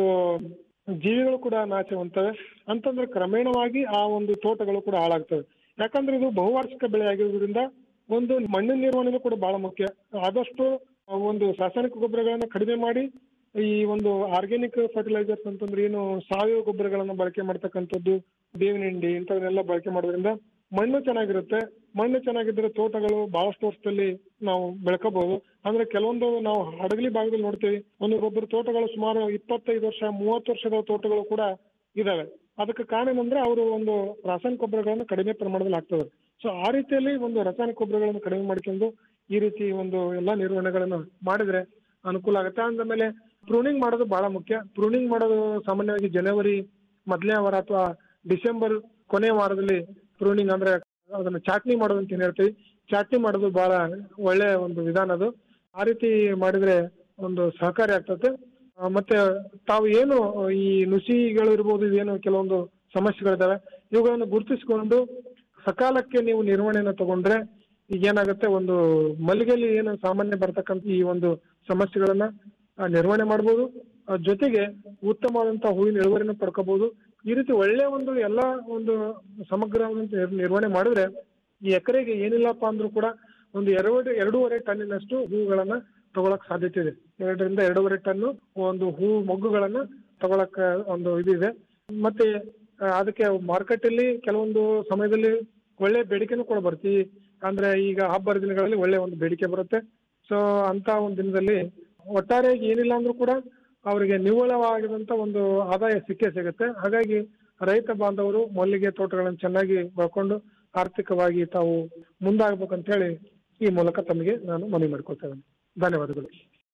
ಜೀವಿಗಳು ಕೂಡ ನಾಶ ಹೊಂದ್ತವೆ ಅಂತಂದ್ರೆ ಕ್ರಮೇಣವಾಗಿ ಆ ಒಂದು ತೋಟಗಳು ಕೂಡ ಹಾಳಾಗ್ತವೆ ಯಾಕಂದ್ರೆ ಇದು ಬಹುವಾರ್ಷಿಕ ಬೆಳೆ ಆಗಿರೋದ್ರಿಂದ ಒಂದು ಮಣ್ಣಿನ ನಿರ್ವಹಣೆನೂ ಕೂಡ ಬಹಳ ಮುಖ್ಯ ಆದಷ್ಟು ಒಂದು ರಾಸಾಯನಿಕ ಗೊಬ್ಬರಗಳನ್ನ ಕಡಿಮೆ ಮಾಡಿ ಈ ಒಂದು ಆರ್ಗ್ಯಾನಿಕ್ ಫರ್ಟಿಲೈಸರ್ಸ್ ಅಂತಂದ್ರೆ ಏನು ಸಾವಯವ ಗೊಬ್ಬರಗಳನ್ನ ಬಳಕೆ ಮಾಡ್ತಕ್ಕಂಥದ್ದು ಬೇವಿನ ಹಿಂಡಿ ಇಂಥವನ್ನೆಲ್ಲ ಬಳಕೆ ಮಾಡೋದ್ರಿಂದ ಮಣ್ಣು ಚೆನ್ನಾಗಿರುತ್ತೆ ಮಣ್ಣು ಚೆನ್ನಾಗಿದ್ರೆ ತೋಟಗಳು ಬಹಳಷ್ಟು ವರ್ಷದಲ್ಲಿ ನಾವು ಬೆಳ್ಕೋಬಹುದು ಅಂದ್ರೆ ಕೆಲವೊಂದು ನಾವು ಹಡಗಲಿ ಭಾಗದಲ್ಲಿ ನೋಡ್ತೀವಿ ಒಂದು ಒಬ್ಬರು ತೋಟಗಳು ಸುಮಾರು ಇಪ್ಪತ್ತೈದು ವರ್ಷ ಮೂವತ್ತು ವರ್ಷದ ತೋಟಗಳು ಕೂಡ ಇದಾವೆ ಅದಕ್ಕೆ ಕಾರಣ ಏನಂದ್ರೆ ಅವರು ಒಂದು ರಾಸಾಯನಿಕ ಗೊಬ್ಬರಗಳನ್ನು ಕಡಿಮೆ ಪ್ರಮಾಣದಲ್ಲಿ ಹಾಕ್ತದೆ ಸೊ ಆ ರೀತಿಯಲ್ಲಿ ಒಂದು ರಾಸಾಯನಿಕ ಗೊಬ್ಬರಗಳನ್ನು ಕಡಿಮೆ ಮಾಡ್ಕೊಂಡು ಈ ರೀತಿ ಒಂದು ಎಲ್ಲಾ ನಿರ್ವಹಣೆಗಳನ್ನು ಮಾಡಿದ್ರೆ ಅನುಕೂಲ ಆಗುತ್ತೆ ಅಂದಮೇಲೆ ಪ್ರೂನಿಂಗ್ ಮಾಡೋದು ಬಹಳ ಮುಖ್ಯ ಪ್ರೂನಿಂಗ್ ಮಾಡೋದು ಸಾಮಾನ್ಯವಾಗಿ ಜನವರಿ ಮೊದಲನೇ ವಾರ ಅಥವಾ ಡಿಸೆಂಬರ್ ಕೊನೆಯ ವಾರದಲ್ಲಿ ಪ್ರೂನಿಂಗ್ ಅಂದ್ರೆ ಅದನ್ನ ಚಾಟ್ನಿ ಮಾಡೋದು ಅಂತ ಏನ್ ಹೇಳ್ತೀವಿ ಚಾಟ್ನಿ ಮಾಡೋದು ಬಹಳ ಒಳ್ಳೆಯ ಒಂದು ವಿಧಾನ ಅದು ಆ ರೀತಿ ಮಾಡಿದ್ರೆ ಒಂದು ಸಹಕಾರಿ ಆಗ್ತದೆ ಆ, ಮತ್ತೆ ತಾವು ಏನು ಈ ನುಸಿಗಳು ಇರ್ಬೋದು ಏನು ಕೆಲವೊಂದು ಸಮಸ್ಯೆಗಳಿದಾವೆ ಇವುಗಳನ್ನು ಗುರುತಿಸಿಕೊಂಡು ಸಕಾಲಕ್ಕೆ ನೀವು ನಿರ್ವಹಣೆಯನ್ನು ತಗೊಂಡ್ರೆ ಈಗ ಏನಾಗುತ್ತೆ ಒಂದು ಮಲ್ಲಿಗೆಯಲ್ಲಿ ಏನು ಸಾಮಾನ್ಯ ಬರ್ತಕ್ಕಂಥ ಈ ಒಂದು ಸಮಸ್ಯೆಗಳನ್ನ ಆ, ನಿರ್ವಹಣೆ ಮಾಡ್ಬೋದು ಆ, ಜೊತೆಗೆ ಉತ್ತಮವಾದಂತಹ ಹೂವಿನ ಇಳುವರಿನ ಪಡ್ಕೋಬಹುದು ಈ ರೀತಿ ಒಳ್ಳೆ ಒಂದು ಎಲ್ಲ ಒಂದು ಸಮಗ್ರವಾದಂತ ನಿರ್- ನಿರ್ವಹಣೆ ಮಾಡಿದ್ರೆ ಈ ಎಕರೆಗೆ ಏನಿಲ್ಲಪ್ಪ ಅಂದ್ರೂ ಕೂಡ ಒಂದು ಎರಡು ಎರಡೂವರೆ ಟನ್ನಿನಷ್ಟು ಹೂಗಳನ್ನ ತಗೊಳಕ್ ಸಾಧ್ಯತೆ ಇದೆ ಎರಡರಿಂದ ಎರಡೂವರೆ ಟನ್ ಒಂದು ಹೂ ಮೊಗ್ಗುಗಳನ್ನ ತಗೊಳಕ್ ಒಂದು ಇದಿದೆ ಮತ್ತೆ ಆ, ಅದಕ್ಕೆ ಮಾರ್ಕೆಟ್ ಅಲ್ಲಿ ಕೆಲವೊಂದು ಸಮಯದಲ್ಲಿ ಒಳ್ಳೆ ಬೇಡಿಕೆನೂ ಕೂಡ ಬರುತ್ತೆ ಈ ಅಂದ್ರೆ ಈಗ ಹಬ್ಬದ ದಿನಗಳಲ್ಲಿ ಒಳ್ಳೆ ಒಂದು ಬೇಡಿಕೆ ಬರುತ್ತೆ ಸೊ ಅಂತ ಒಂದು ದಿನದಲ್ಲಿ ಒಟ್ಟಾರೆಯಾಗಿ ಏನಿಲ್ಲ ಅಂದ್ರೂ ಕೂಡ ಅವರಿಗೆ ನಿವ್ವಳವಾಗಿದಂತ ಒಂದು ಆದಾಯ ಸಿಕ್ಕೇ ಸಿಗುತ್ತೆ ಹಾಗಾಗಿ ರೈತ ಬಾಂಧವರು ಮಲ್ಲಿಗೆ ತೋಟಗಳನ್ನು ಚೆನ್ನಾಗಿ ಬೆಳ್ಕೊಂಡು ಆರ್ಥಿಕವಾಗಿ ತಾವು ಮುಂದಾಗಬೇಕಂತ ಹೇಳಿ ಈ ಮೂಲಕ ತಮಗೆ ನಾನು ಮನವಿ ಮಾಡ್ಕೊಳ್ತೇನೆ ಧನ್ಯವಾದಗಳು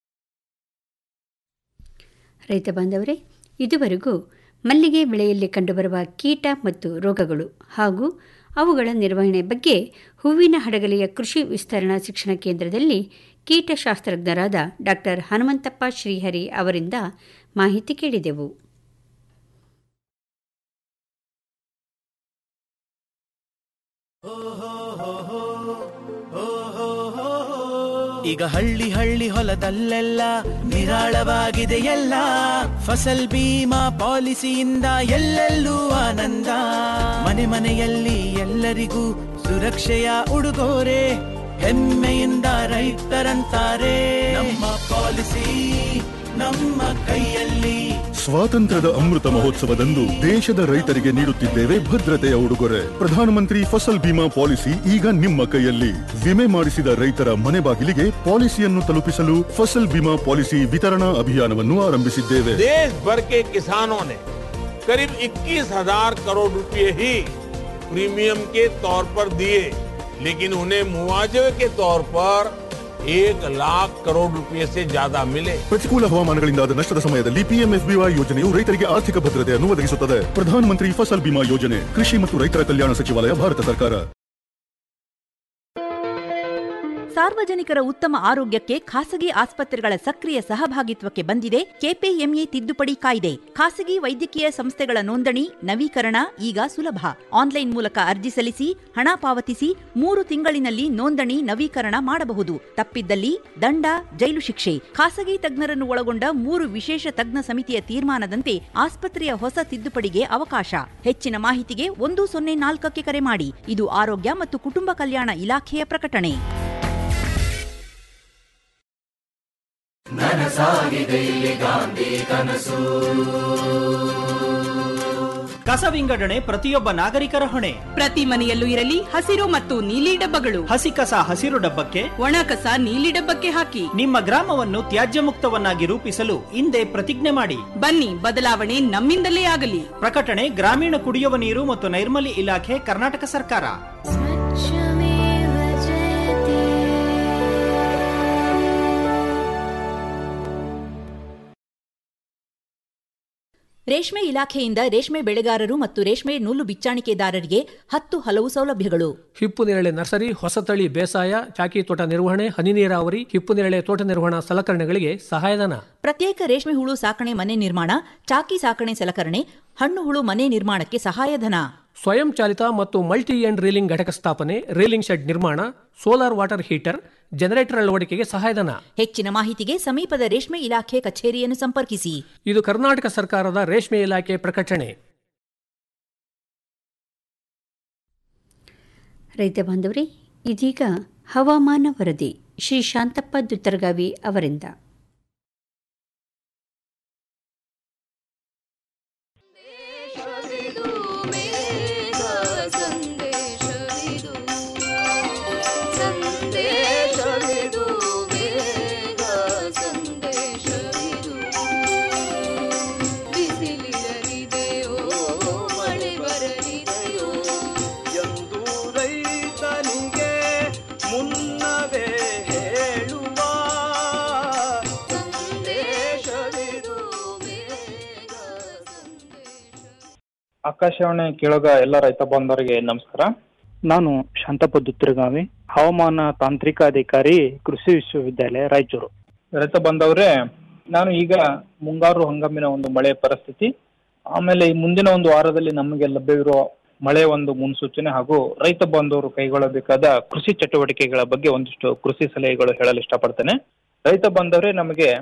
ರೈತ ಬಾಂಧವರೇ ಇದುವರೆಗೂ ಮಲ್ಲಿಗೆ ಬೆಳೆಯಲ್ಲಿ ಕಂಡುಬರುವ ಕೀಟ ಮತ್ತು ರೋಗಗಳು ಹಾಗೂ ಅವುಗಳ ನಿರ್ವಹಣೆ ಬಗ್ಗೆ ಹೂವಿನ ಹಡಗಲಿಯ ಕೃಷಿ ವಿಸ್ತರಣಾ ಶಿಕ್ಷಣ ಕೇಂದ್ರದಲ್ಲಿ ಕೀಟಶಾಸ್ತ್ರಜ್ಞರಾದ ಡಾಕ್ಟರ್ ಹನುಮಂತಪ್ಪ ಶ್ರೀಹರಿ ಅವರಿಂದ ಮಾಹಿತಿ ಕೇಳಿದೆವು ಈಗ ಹಳ್ಳಿ ಹಳ್ಳಿ ಹೊಲದಲ್ಲೆಲ್ಲ ನಿರಾಳವಾಗಿದೆ ಎಲ್ಲ ಫಸಲ್ ಬೀಮಾ ಪಾಲಿಸಿಯಿಂದ ಎಲ್ಲೆಲ್ಲೂ ಆನಂದ ಮನೆ ಮನೆಯಲ್ಲಿ ಎಲ್ಲರಿಗೂ ಸುರಕ್ಷೆಯ ಉಡುಗೊರೆ ಹೆಮ್ಮೆಯಿಂದ ರೈತರಂತಾರೆ ನಮ್ಮ ಪಾಲಿಸಿ ನಮ್ಮ ಕೈಯಲ್ಲಿ ಸ್ವಾತಂತ್ರ್ಯದ ಅಮೃತ ಮಹೋತ್ಸವದಂದು ದೇಶದ ರೈತರಿಗೆ ನೀಡುತ್ತಿದ್ದೇವೆ ಭದ್ರತೆಯ ಉಡುಗೊರೆ ಪ್ರಧಾನಮಂತ್ರಿ ಫಸಲ್ ಬಿಮಾ ಪಾಲಿಸಿ ಈಗ ನಿಮ್ಮ ಕೈಯಲ್ಲಿ ವಿಮೆ ಮಾಡಿಸಿದ ರೈತರ ಮನೆ ಬಾಗಿಲಿಗೆ ಪಾಲಿಸಿಯನ್ನು ತಲುಪಿಸಲು ಫಸಲ್ ಬಿಮಾ ಪಾಲಿಸಿ ವಿತರಣಾ ಅಭಿಯಾನವನ್ನು ಆರಂಭಿಸಿದ್ದೇವೆ देश भर के किसानों ने करीब 21,000 करोड़ रुपए ही प्रीमियम के तौर पर दिए लेकिन उन्हें मुआवजे के तौर पर एक लाख करोड़ रुपए से ज्यादा मिले ಪ್ರತಿಕೂಲ ಹವಾಮಾನಗಳಿಂದಾದ ನಷ್ಟದ ಸಮಯದಲ್ಲಿ ಪಿಎಂಎಫ್ಬಿವೈ ಯೋಜನೆಯು ರೈತರಿಗೆ ಆರ್ಥಿಕ ಭದ್ರತೆಯನ್ನು ಒದಗಿಸುತ್ತದೆ ಪ್ರಧಾನಮಂತ್ರಿ ಫಸಲ್ ಬಿಮಾ ಯೋಜನೆ ಕೃಷಿ ಮತ್ತು ರೈತರ ಕಲ್ಯಾಣ ಸಚಿವಾಲಯ ಭಾರತ ಸರ್ಕಾರ ಸಾರ್ವಜನಿಕರ ಉತ್ತಮ ಆರೋಗ್ಯಕ್ಕೆ ಖಾಸಗಿ ಆಸ್ಪತ್ರೆಗಳ ಸಕ್ರಿಯ ಸಹಭಾಗಿತ್ವಕ್ಕೆ ಬಂದಿದೆ ಕೆಪಿಎಂಇ ತಿದ್ದುಪಡಿ ಕಾಯ್ದೆ ಖಾಸಗಿ ವೈದ್ಯಕೀಯ ಸಂಸ್ಥೆಗಳ ನೋಂದಣಿ ನವೀಕರಣ ಈಗ ಸುಲಭ ಆನ್ಲೈನ್ ಮೂಲಕ ಅರ್ಜಿ ಸಲ್ಲಿಸಿ ಹಣ ಪಾವತಿಸಿ ಮೂರು ತಿಂಗಳಿನಲ್ಲಿ ನೋಂದಣಿ ನವೀಕರಣ ಮಾಡಬಹುದು ತಪ್ಪಿದ್ದಲ್ಲಿ ದಂಡ ಜೈಲು ಶಿಕ್ಷೆ ಖಾಸಗಿ ತಜ್ಞರನ್ನು ಒಳಗೊಂಡ ಮೂರು ವಿಶೇಷ ತಜ್ಞ ಸಮಿತಿಯ ತೀರ್ಮಾನದಂತೆ ಆಸ್ಪತ್ರೆಯ ಹೊಸ ತಿದ್ದುಪಡಿಗೆ ಅವಕಾಶ ಹೆಚ್ಚಿನ ಮಾಹಿತಿಗೆ ಒಂದು ಸೊನ್ನೆ ನಾಲ್ಕಕ್ಕೆ ಕರೆ ಮಾಡಿ ಇದು ಆರೋಗ್ಯ ಮತ್ತು ಕುಟುಂಬ ಕಲ್ಯಾಣ ಇಲಾಖೆಯ ಪ್ರಕಟಣೆ ನನಸಾಗಿದೆ ಇಲ್ಲಿ ಗಾಂಧಿ ಕನಸು ಕಸ ವಿಂಗಡಣೆ ಪ್ರತಿಯೊಬ್ಬ ನಾಗರಿಕರ ಹೊಣೆ ಪ್ರತಿ ಮನೆಯಲ್ಲೂ ಇರಲಿ ಹಸಿರು ಮತ್ತು ನೀಲಿ ಡಬ್ಬಗಳು ಹಸಿ ಕಸ ಹಸಿರು ಡಬ್ಬಕ್ಕೆ ಒಣ ಕಸ ನೀಲಿ ಡಬ್ಬಕ್ಕೆ ಹಾಕಿ ನಿಮ್ಮ ಗ್ರಾಮವನ್ನು ತ್ಯಾಜ್ಯ ಮುಕ್ತವನ್ನಾಗಿ ರೂಪಿಸಲು ಹಿಂದೆ ಪ್ರತಿಜ್ಞೆ ಮಾಡಿ ಬನ್ನಿ ಬದಲಾವಣೆ ನಮ್ಮಿಂದಲೇ ಆಗಲಿ ಪ್ರಕಟಣೆ ಗ್ರಾಮೀಣ ಕುಡಿಯುವ ನೀರು ಮತ್ತು ನೈರ್ಮಲ್ಯ ಇಲಾಖೆ ಕರ್ನಾಟಕ ಸರ್ಕಾರ ರೇಷ್ಮೆ ಇಲಾಖೆಯಿಂದ ರೇಷ್ಮೆ ಬೆಳೆಗಾರರು ಮತ್ತು ರೇಷ್ಮೆ ನೂಲು ಬಿಚ್ಚಾಣಿಕೆದಾರರಿಗೆ ಹತ್ತು ಹಲವು ಸೌಲಭ್ಯಗಳು ಹಿಪ್ಪು ನೇರಳೆ ನರ್ಸರಿ ಹೊಸತಳಿ ಬೇಸಾಯ ಚಾಕಿ ತೋಟ ನಿರ್ವಹಣೆ ಹನಿ ನೀರಾವರಿ ಹಿಪ್ಪು ನೇರಳೆ ತೋಟ ನಿರ್ವಹಣಾ ಸಲಕರಣೆಗಳಿಗೆ ಸಹಾಯಧನ ಪ್ರತ್ಯೇಕ ರೇಷ್ಮೆ ಹುಳು ಸಾಕಣೆ ಮನೆ ನಿರ್ಮಾಣ ಚಾಕಿ ಸಾಕಣೆ ಸಲಕರಣೆ ಹಣ್ಣು ಹುಳು ಮನೆ ನಿರ್ಮಾಣಕ್ಕೆ ಸಹಾಯಧನ ಸ್ವಯಂ ಚಾಲಿತ ಮತ್ತು ಮಲ್ಟಿ ಎಂಡ್ ರೀಲಿಂಗ್ ಘಟಕ ಸ್ಥಾಪನೆ ರೀಲಿಂಗ್ ಶೆಡ್ ನಿರ್ಮಾಣ ಸೋಲಾರ್ ವಾಟರ್ ಹೀಟರ್ ಜನರೇಟರ್ ಅಳವಡಿಕೆಗೆ ಸಹಾಯಧನ ಹೆಚ್ಚಿನ ಮಾಹಿತಿಗೆ ಸಮೀಪದ ರೇಷ್ಮೆ ಇಲಾಖೆ ಕಚೇರಿಯನ್ನು ಸಂಪರ್ಕಿಸಿ ಇದು ಕರ್ನಾಟಕ ಸರ್ಕಾರದ ರೇಷ್ಮೆ ಇಲಾಖೆ ಪ್ರಕಟಣೆ ರೈತ ಬಾಂಧವರೇ ಇದೀಗ ಹವಾಮಾನ ವರದಿ ಶ್ರೀ ಶಾಂತಪ್ಪ ದುತ್ತರಗಾವಿ ಅವರಿಂದ ಎಂದು ರೈತನಿಗೆ ಮುನ್ನವೇ ಹೇಳುವ ಸಂದೇಶವಿದು ಆಕಾಶವಾಣಿ ಕೇಳೋಗ ಎಲ್ಲ ರೈತ ಬಾಂಧವರಿಗೆ ನಮಸ್ಕಾರ ನಾನು ಶಾಂತಪ್ಪ ದುತ್ತಿರಗಾವಿ ಹವಾಮಾನ ತಾಂತ್ರಿಕ ಅಧಿಕಾರಿ ಕೃಷಿ ವಿಶ್ವವಿದ್ಯಾಲಯ ರಾಯಚೂರು ರೈತ ಬಾಂಧವರೇ ನಾನು ಈಗ ಮುಂಗಾರು ಹಂಗಾಮಿನ ಒಂದು ಮಳೆ ಪರಿಸ್ಥಿತಿ ಆಮೇಲೆ ಈ ಮುಂದಿನ ಒಂದು ವಾರದಲ್ಲಿ ನಮಗೆ ಲಭ್ಯವಿರುವ ಮಳೆ ಒಂದು ಮುನ್ಸೂಚನೆ ಹಾಗೂ ರೈತ ಬಾಂಧವರು ಕೈಗೊಳ್ಳಬೇಕಾದ ಕೃಷಿ ಚಟುವಟಿಕೆಗಳ ಬಗ್ಗೆ ಒಂದಿಷ್ಟು ಕೃಷಿ ಸಲಹೆಗಳು ಹೇಳಲು ಇಷ್ಟಪಡ್ತೇನೆ ರೈತ ಬಾಂಧವರೇ ನಮಗೆ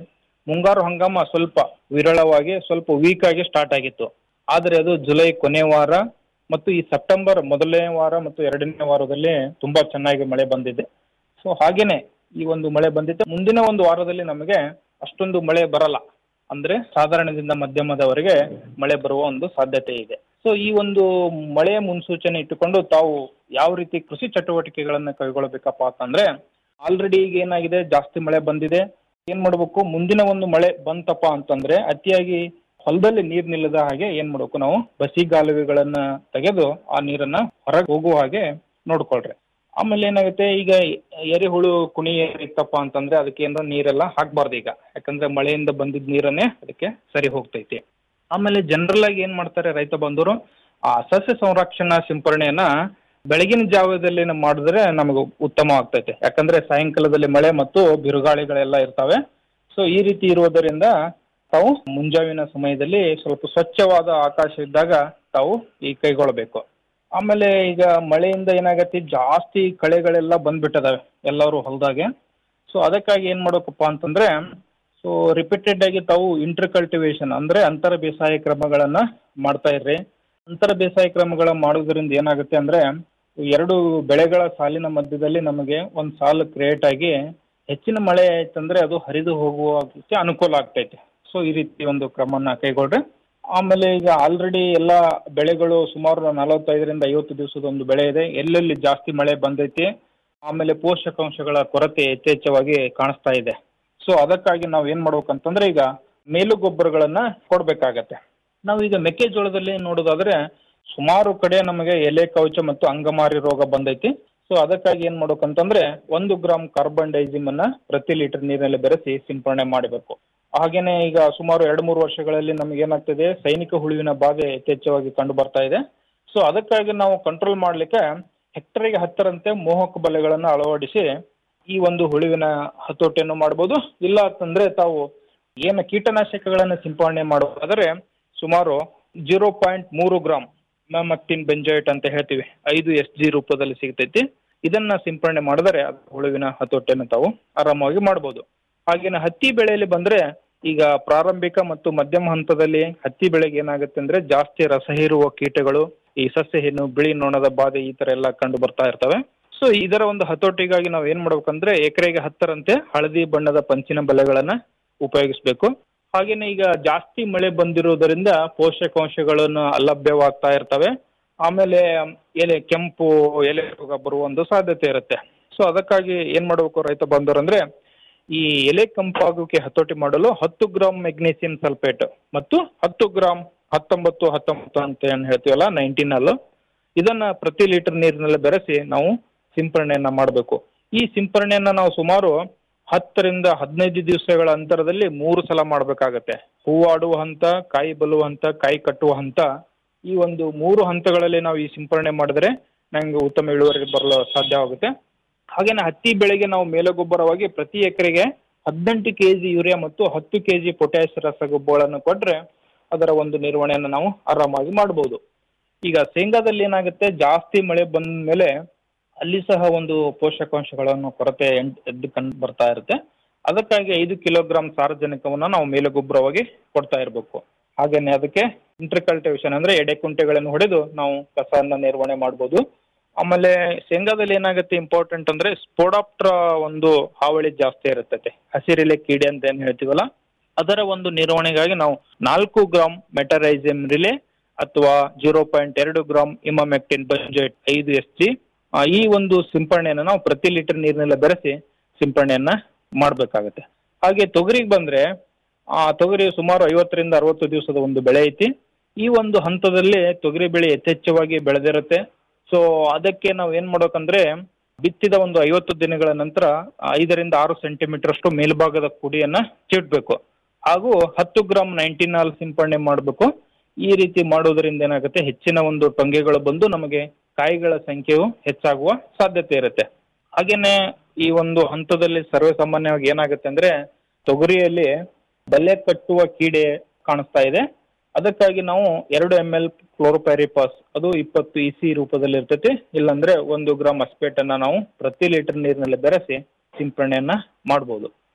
ಮುಂಗಾರು ಹಂಗಾಮ ಸ್ವಲ್ಪ ವಿರಳವಾಗಿ ಸ್ವಲ್ಪ ವೀಕ್ ಆಗಿ ಸ್ಟಾರ್ಟ್ ಆಗಿತ್ತು ಆದರೆ ಅದು ಜುಲೈ ಕೊನೆ ವಾರ ಮತ್ತು ಈ ಸೆಪ್ಟೆಂಬರ್ ಮೊದಲನೇ ವಾರ ಮತ್ತು ಎರಡನೇ ವಾರದಲ್ಲಿ ತುಂಬಾ ಚೆನ್ನಾಗಿ ಮಳೆ ಬಂದಿದೆ ಸೊ ಹಾಗೇನೆ ಈ ಒಂದು ಮಳೆ ಬಂದಿದೆ ಮುಂದಿನ ಒಂದು ವಾರದಲ್ಲಿ ನಮಗೆ ಅಷ್ಟೊಂದು ಮಳೆ ಬರಲ್ಲ ಅಂದ್ರೆ ಸಾಧಾರಣದಿಂದ ಮಧ್ಯಮದವರೆಗೆ ಮಳೆ ಬರುವ ಒಂದು ಸಾಧ್ಯತೆ ಇದೆ ಸೊ ಈ ಒಂದು ಮಳೆಯ ಮುನ್ಸೂಚನೆ ಇಟ್ಟುಕೊಂಡು ತಾವು ಯಾವ ರೀತಿ ಕೃಷಿ ಚಟುವಟಿಕೆಗಳನ್ನ ಕೈಗೊಳ್ಳಬೇಕಪ್ಪ ಅಂತಂದ್ರೆ ಆಲ್ರೆಡಿ ಈಗ ಏನಾಗಿದೆ ಜಾಸ್ತಿ ಮಳೆ ಬಂದಿದೆ ಏನ್ ಮಾಡ್ಬೇಕು ಮುಂದಿನ ಒಂದು ಮಳೆ ಬಂತಪ್ಪ ಅಂತಂದ್ರೆ ಅತಿಯಾಗಿ ಹೊಲದಲ್ಲಿ ನೀರ್ ನಿಲ್ಲದ ಹಾಗೆ ಏನ್ ಮಾಡ್ಬೇಕು ನಾವು ಬಸಿಗಾಲುವೆಗಳನ್ನ ತೆಗೆದು ಆ ನೀರನ್ನ ಹೊರಗೆ ಹೋಗುವ ಹಾಗೆ ನೋಡ್ಕೊಳ್ರಿ ಆಮೇಲೆ ಏನಾಗುತ್ತೆ ಈಗ ಎರೆಹುಳು ಕುಣಿ ಇತ್ತಪ್ಪ ಅಂತಂದ್ರೆ ಅದಕ್ಕೆ ಏನಾರ ನೀರೆಲ್ಲ ಹಾಕ್ಬಾರ್ದು ಈಗ ಯಾಕಂದ್ರೆ ಮಳೆಯಿಂದ ಬಂದಿದ್ದ ನೀರನ್ನೇ ಅದಕ್ಕೆ ಸರಿ ಹೋಗ್ತೈತಿ ಆಮೇಲೆ ಜನರಲ್ ಆಗಿ ಏನ್ ಮಾಡ್ತಾರೆ ರೈತ ಬಂಧುರು ಆ ಸಸ್ಯ ಸಂರಕ್ಷಣಾ ಸಿಂಪರಣೆಯನ್ನ ಬೆಳಗಿನ ಜಾವದಲ್ಲಿ ನಾವು ಮಾಡಿದ್ರೆ ನಮಗೆ ಉತ್ತಮ ಆಗ್ತೈತೆ ಯಾಕಂದ್ರೆ ಸಾಯಂಕಾಲದಲ್ಲಿ ಮಳೆ ಮತ್ತು ಬಿರುಗಾಳಿಗಳೆಲ್ಲ ಇರ್ತವೆ ಸೊ ಈ ರೀತಿ ಇರುವುದರಿಂದ ತಾವು ಮುಂಜಾವಿನ ಸಮಯದಲ್ಲಿ ಸ್ವಲ್ಪ ಸ್ವಚ್ಛವಾದ ಆಕಾಶ ಇದ್ದಾಗ ತಾವು ಈ ಕೈಗೊಳ್ಳಬೇಕು ಆಮೇಲೆ ಈಗ ಮಳೆಯಿಂದ ಏನಾಗತ್ತೆ ಜಾಸ್ತಿ ಕಳೆಗಳೆಲ್ಲ ಬಂದ್ಬಿಟ್ಟದಾವೆ ಎಲ್ಲರೂ ಹೊಲದಾಗೆ ಸೊ ಅದಕ್ಕಾಗಿ ಏನ್ ಮಾಡ್ಬೇಕಪ್ಪ ಅಂತಂದ್ರೆ ಸೊ ರಿಪೀಟೆಡ್ ಆಗಿ ತಾವು ಇಂಟರ್ ಕಲ್ಟಿವೇಶನ್ ಅಂದ್ರೆ ಅಂತರ ಬೇಸಾಯ ಕ್ರಮಗಳನ್ನ ಮಾಡ್ತಾ ಇರ್ರಿ ಅಂತರ ಬೇಸಾಯ ಕ್ರಮಗಳ ಮಾಡೋದ್ರಿಂದ ಏನಾಗುತ್ತೆ ಅಂದ್ರೆ ಎರಡು ಬೆಳೆಗಳ ಸಾಲಿನ ಮಧ್ಯದಲ್ಲಿ ನಮಗೆ ಒಂದು ಸಾಲು ಕ್ರಿಯೇಟ್ ಆಗಿ ಹೆಚ್ಚಿನ ಮಳೆ ಆಯ್ತಂದ್ರೆ ಅದು ಹರಿದು ಹೋಗುವಕ್ಕೆ ಅನುಕೂಲ ಆಗ್ತೈತೆ ಸೊ ಈ ರೀತಿ ಒಂದು ಕ್ರಮನ ಕೈಗೊಳ್ರಿ ಆಮೇಲೆ ಈಗ ಆಲ್ರೆಡಿ ಎಲ್ಲ ಬೆಳೆಗಳು ಸುಮಾರು ನಲವತ್ತೈದರಿಂದ ಐವತ್ತು ದಿವಸದ ಒಂದು ಬೆಳೆ ಇದೆ ಎಲ್ಲೆಲ್ಲಿ ಜಾಸ್ತಿ ಮಳೆ ಬಂದೈತಿ ಆಮೇಲೆ ಪೋಷಕಾಂಶಗಳ ಕೊರತೆ ಯಥೇಚ್ಛವಾಗಿ ಕಾಣಿಸ್ತಾ ಇದೆ ಸೊ ಅದಕ್ಕಾಗಿ ನಾವು ಏನ್ ಮಾಡ್ಬೇಕಂತಂದ್ರೆ ಈಗ ಮೇಲು ಗೊಬ್ಬರಗಳನ್ನ ಕೊಡ್ಬೇಕಾಗತ್ತೆ ನಾವು ಈಗ ಮೆಕ್ಕೆಜೋಳದಲ್ಲಿ ನೋಡೋದಾದ್ರೆ ಸುಮಾರು ಕಡೆ ನಮಗೆ ಎಲೆ ಕವಚ ಮತ್ತು ಅಂಗಮಾರಿ ರೋಗ ಬಂದೈತಿ ಸೊ ಅದಕ್ಕಾಗಿ ಏನ್ ಮಾಡ್ಬೇಕಂತಂದ್ರೆ ಒಂದು ಗ್ರಾಮ್ ಕಾರ್ಬನ್ ಡೈಸಿಮ್ ಅನ್ನ ಪ್ರತಿ ಲೀಟರ್ ನೀರಿನಲ್ಲಿ ಬೆರೆಸಿ ಸಿಂಪರಣೆ ಮಾಡಬೇಕು ಹಾಗೇನೆ ಈಗ ಸುಮಾರು ಎರಡು ಮೂರು ವರ್ಷಗಳಲ್ಲಿ ನಮಗೆ ಏನಾಗ್ತದೆ ಸೈನಿಕ ಹುಳುವಿನ ಬಾಧೆ ಯಥೇಚ್ಛವಾಗಿ ಕಂಡು ಬರ್ತಾ ಇದೆ ಸೊ ಅದಕ್ಕಾಗಿ ನಾವು ಕಂಟ್ರೋಲ್ ಮಾಡ್ಲಿಕ್ಕೆ ಹೆಕ್ಟರ್ಗೆ ಹತ್ತರಂತೆ ಮೋಹಕ ಬಲೆಗಳನ್ನ ಅಳವಡಿಸಿ ಈ ಒಂದು ಹುಳುವಿನ ಹತೋಟಿಯನ್ನು ಮಾಡಬಹುದು ಇಲ್ಲ ಅಂತಂದ್ರೆ ತಾವು ಏನು ಕೀಟನಾಶಕಗಳನ್ನು ಸಿಂಪರಣೆ ಮಾಡುವುದಾದರೆ ಸುಮಾರು ಜೀರೋ ಪಾಯಿಂಟ್ ಮೂರು ಗ್ರಾಮ್ ಮಕ್ಟಿನ್ ಬೆಂಜೈಟ್ ಅಂತ ಹೇಳ್ತೀವಿ ಐದು ಎಸ್ ಜಿ ರೂಪದಲ್ಲಿ ಸಿಗ್ತೈತಿ ಇದನ್ನ ಸಿಂಪರಣೆ ಮಾಡಿದರೆ ಅದು ಹುಳುವಿನ ಹತೋಟಿಯನ್ನು ತಾವು ಆರಾಮವಾಗಿ ಮಾಡಬಹುದು ಹಾಗೇನೆ ಹತ್ತಿ ಬೆಳೆಯಲ್ಲಿ ಬಂದ್ರೆ ಈಗ ಪ್ರಾರಂಭಿಕ ಮತ್ತು ಮಧ್ಯಮ ಹಂತದಲ್ಲಿ ಹತ್ತಿ ಬೆಳೆಗೆ ಏನಾಗುತ್ತೆ ಅಂದ್ರೆ ಜಾಸ್ತಿ ರಸ ಹೀರುವ ಕೀಟಗಳು ಈ ಸಸ್ಯ ಹೆಣ್ಣು ಬಿಳಿ ನೊಣದ ಬಾಧೆ ಈ ತರ ಎಲ್ಲ ಕಂಡು ಬರ್ತಾ ಇರ್ತವೆ ಸೊ ಇದರ ಒಂದು ಹತೋಟಿಗಾಗಿ ನಾವು ಏನ್ ಮಾಡ್ಬೇಕಂದ್ರೆ ಎಕರೆಗೆ ಹತ್ತರಂತೆ ಹಳದಿ ಬಣ್ಣದ ಪಂಚಿನ ಬಲೆಗಳನ್ನ ಉಪಯೋಗಿಸಬೇಕು ಹಾಗೇನೆ ಈಗ ಜಾಸ್ತಿ ಮಳೆ ಬಂದಿರುವುದರಿಂದ ಪೋಷಕಾಂಶಗಳನ್ನು ಅಲಭ್ಯವಾಗ್ತಾ ಇರ್ತವೆ ಆಮೇಲೆ ಎಲೆ ಕೆಂಪು ಎಲೆ ರೋಗ ಬರುವ ಒಂದು ಸಾಧ್ಯತೆ ಇರುತ್ತೆ ಸೊ ಅದಕ್ಕಾಗಿ ಏನ್ ಮಾಡಬೇಕು ರೈತ ಬಂದವರಂದ್ರೆ ಈ ಎಲೆ ಕಂಪಾಗೋಕೆ ಹತೋಟಿ ಮಾಡಲು ಹತ್ತು ಗ್ರಾಮ್ ಮೆಗ್ನೀಸಿಯಂ ಸಲ್ಫೇಟ್ ಮತ್ತು ಹತ್ತು ಗ್ರಾಮ್ ಹತ್ತೊಂಬತ್ತು ಹತ್ತೊಂಬತ್ತು ಅಂತ ಏನ್ ಹೇಳ್ತೀವಲ್ಲ ನೈನ್ಟೀನ್ ಅಲ್ಲೂ ಇದನ್ನ ಪ್ರತಿ ಲೀಟರ್ ನೀರಿನಲ್ಲಿ ಬೆರೆಸಿ ನಾವು ಸಿಂಪರಣೆಯನ್ನ ಮಾಡಬೇಕು ಈ ಸಿಂಪರಣೆಯನ್ನ ನಾವು ಸುಮಾರು ಹತ್ತರಿಂದ ಹದಿನೈದು ದಿವಸಗಳ ಅಂತರದಲ್ಲಿ ಮೂರು ಸಲ ಮಾಡಬೇಕಾಗತ್ತೆ ಹೂವಾಡುವ ಹಂತ ಕಾಯಿ ಬಲುವ ಹಂತ ಕಾಯಿ ಕಟ್ಟುವ ಹಂತ ಈ ಒಂದು ಮೂರು ಹಂತಗಳಲ್ಲಿ ನಾವು ಈ ಸಿಂಪರಣೆ ಮಾಡಿದ್ರೆ ನಂಗೆ ಉತ್ತಮ ಇಳುವರಿ ಬರಲು ಸಾಧ್ಯವಾಗುತ್ತೆ ಹಾಗೇನೆ ಹತ್ತಿ ಬೆಳೆಗೆ ನಾವು ಮೇಲುಗೊಬ್ಬರವಾಗಿ ಪ್ರತಿ ಎಕರೆಗೆ ಹದಿನೆಂಟು ಕೆಜಿ ಯೂರಿಯಾ ಮತ್ತು ಹತ್ತು ಕೆಜಿ ಪೊಟ್ಯಾಶ್ ರಸಗೊಬ್ಬರಗಳನ್ನು ಕೊಟ್ರೆ ಅದರ ಒಂದು ನಿರ್ವಹಣೆಯನ್ನು ನಾವು ಆರಾಮಾಗಿ ಮಾಡಬಹುದು ಈಗ ಶೇಂಗಾದಲ್ಲಿ ಏನಾಗುತ್ತೆ ಜಾಸ್ತಿ ಮಳೆ ಬಂದ ಮೇಲೆ ಅಲ್ಲಿ ಸಹ ಒಂದು ಪೋಷಕಾಂಶಗಳನ್ನು ಕೊರತೆ ಎಂಟ್- ಎದ್ದು ಕಂಡು ಬರ್ತಾ ಇರುತ್ತೆ ಅದಕ್ಕಾಗಿ ಐದು ಕಿಲೋಗ್ರಾಂ ಸಾರಜನಕವನ್ನು ನಾವು ಮೇಲುಗೊಬ್ಬರವಾಗಿ ಕೊಡ್ತಾ ಇರಬೇಕು ಹಾಗೇನೆ ಅದಕ್ಕೆ ಇಂಟರ್ಕಲ್ಟಿವೇಶನ್ ಅಂದ್ರೆ ಎಡೆಕುಂಟೆಗಳನ್ನು ಹೊಡೆದು ನಾವು ಕಸವನ್ನ ನಿರ್ವಹಣೆ ಮಾಡ್ಬೋದು ಆಮೇಲೆ ಶೇಂಗಾದಲ್ಲಿ ಏನಾಗುತ್ತೆ ಇಂಪಾರ್ಟೆಂಟ್ ಅಂದ್ರೆ ಸ್ಪೋಡಾಪ್ಟ್ರ ಒಂದು ಹಾವಳಿ ಜಾಸ್ತಿ ಇರುತ್ತದೆ ಹಸಿರೆಲೆ ಕೀಡೆ ಅಂತ ಏನ್ ಹೇಳ್ತೀವಲ್ಲ ಅದರ ಒಂದು ನಿರ್ವಹಣೆಗಾಗಿ ನಾವು ನಾಲ್ಕು ಗ್ರಾಮ್ ಮೆಟರೈಸಿಮ್ ರಿಲೆ ಅಥವಾ ಜೀರೋ ಪಾಯಿಂಟ್ ಎರಡು ಗ್ರಾಮ್ ಇಮಾಮೆಕ್ಟಿನ್ ಬಂಜೆಟ್ ಐದು ಎಸ್ ಜಿ ಈ ಒಂದು ಸಿಂಪರಣೆಯನ್ನು ನಾವು ಪ್ರತಿ ಲೀಟರ್ ನೀರಿನೆಲ್ಲ ಬೆರೆಸಿ ಸಿಂಪರಣೆಯನ್ನ ಮಾಡಬೇಕಾಗತ್ತೆ ಹಾಗೆ ತೊಗರಿಗೆ ಬಂದ್ರೆ ಆ ತೊಗರಿ ಸುಮಾರು ಐವತ್ತರಿಂದ ಅರವತ್ತು ದಿವಸದ ಒಂದು ಬೆಳೆ ಐತಿ ಈ ಒಂದು ಹಂತದಲ್ಲಿ ತೊಗರಿ ಬೆಳೆ ಯಥೇಚ್ಛವಾಗಿ ಬೆಳೆದಿರುತ್ತೆ ಸೊ ಅದಕ್ಕೆ ನಾವು ಏನ್ ಮಾಡ್ಬೇಕಂದ್ರೆ ಬಿತ್ತಿದ ಒಂದು ಐವತ್ತು ದಿನಗಳ ನಂತರ ಐದರಿಂದ ಆರು ಸೆಂಟಿಮೀಟರ್ ಅಷ್ಟು ಮೇಲ್ಭಾಗದ ಕುಡಿಯನ್ನ ಚಿಟ್ಬೇಕು ಹಾಗೂ ಹತ್ತು ಗ್ರಾಮ್ ನೈನ್ಟೀನ್ ಆಲ್ ಸಿಂಪರಣೆ ಮಾಡಬೇಕು ಈ ರೀತಿ ಮಾಡೋದ್ರಿಂದ ಏನಾಗುತ್ತೆ ಹೆಚ್ಚಿನ ಒಂದು ಟೊಂಗೆಗಳು ಬಂದು ನಮಗೆ ಕಾಯಿಗಳ ಸಂಖ್ಯೆಯು ಹೆಚ್ಚಾಗುವ ಸಾಧ್ಯತೆ ಇರುತ್ತೆ ಹಾಗೇನೆ ಈ ಒಂದು ಹಂತದಲ್ಲಿ ಸರ್ವೇ ಸಾಮಾನ್ಯವಾಗಿ ಏನಾಗುತ್ತೆ ಅಂದ್ರೆ ತೊಗರಿಯಲ್ಲಿ ಬಲೆ ಕಟ್ಟುವ ಕೀಡೆ ಕಾಣಿಸ್ತಾ ಇದೆ ಅದಕ್ಕಾಗಿ ನಾವು ಎರಡು ಎಂ ಎಲ್ ಕ್ಲೋರೋಪ್ಯಾರಿಪಾಸ್ ಅದು ಇಪ್ಪತ್ತು ಇ ಸಿ ರೂಪದಲ್ಲಿ ಇರ್ತೈತಿ ಇಲ್ಲಾಂದ್ರೆ ಒಂದು ಗ್ರಾಮ್ ಅಸ್ಪೇಟ್ ಅನ್ನ ನಾವು ಪ್ರತಿ ಲೀಟರ್ ನೀರಿನಲ್ಲಿ ಬೆರೆಸಿ ಸಿಂಪರಣೆಯನ್ನ ಮಾಡಬಹುದು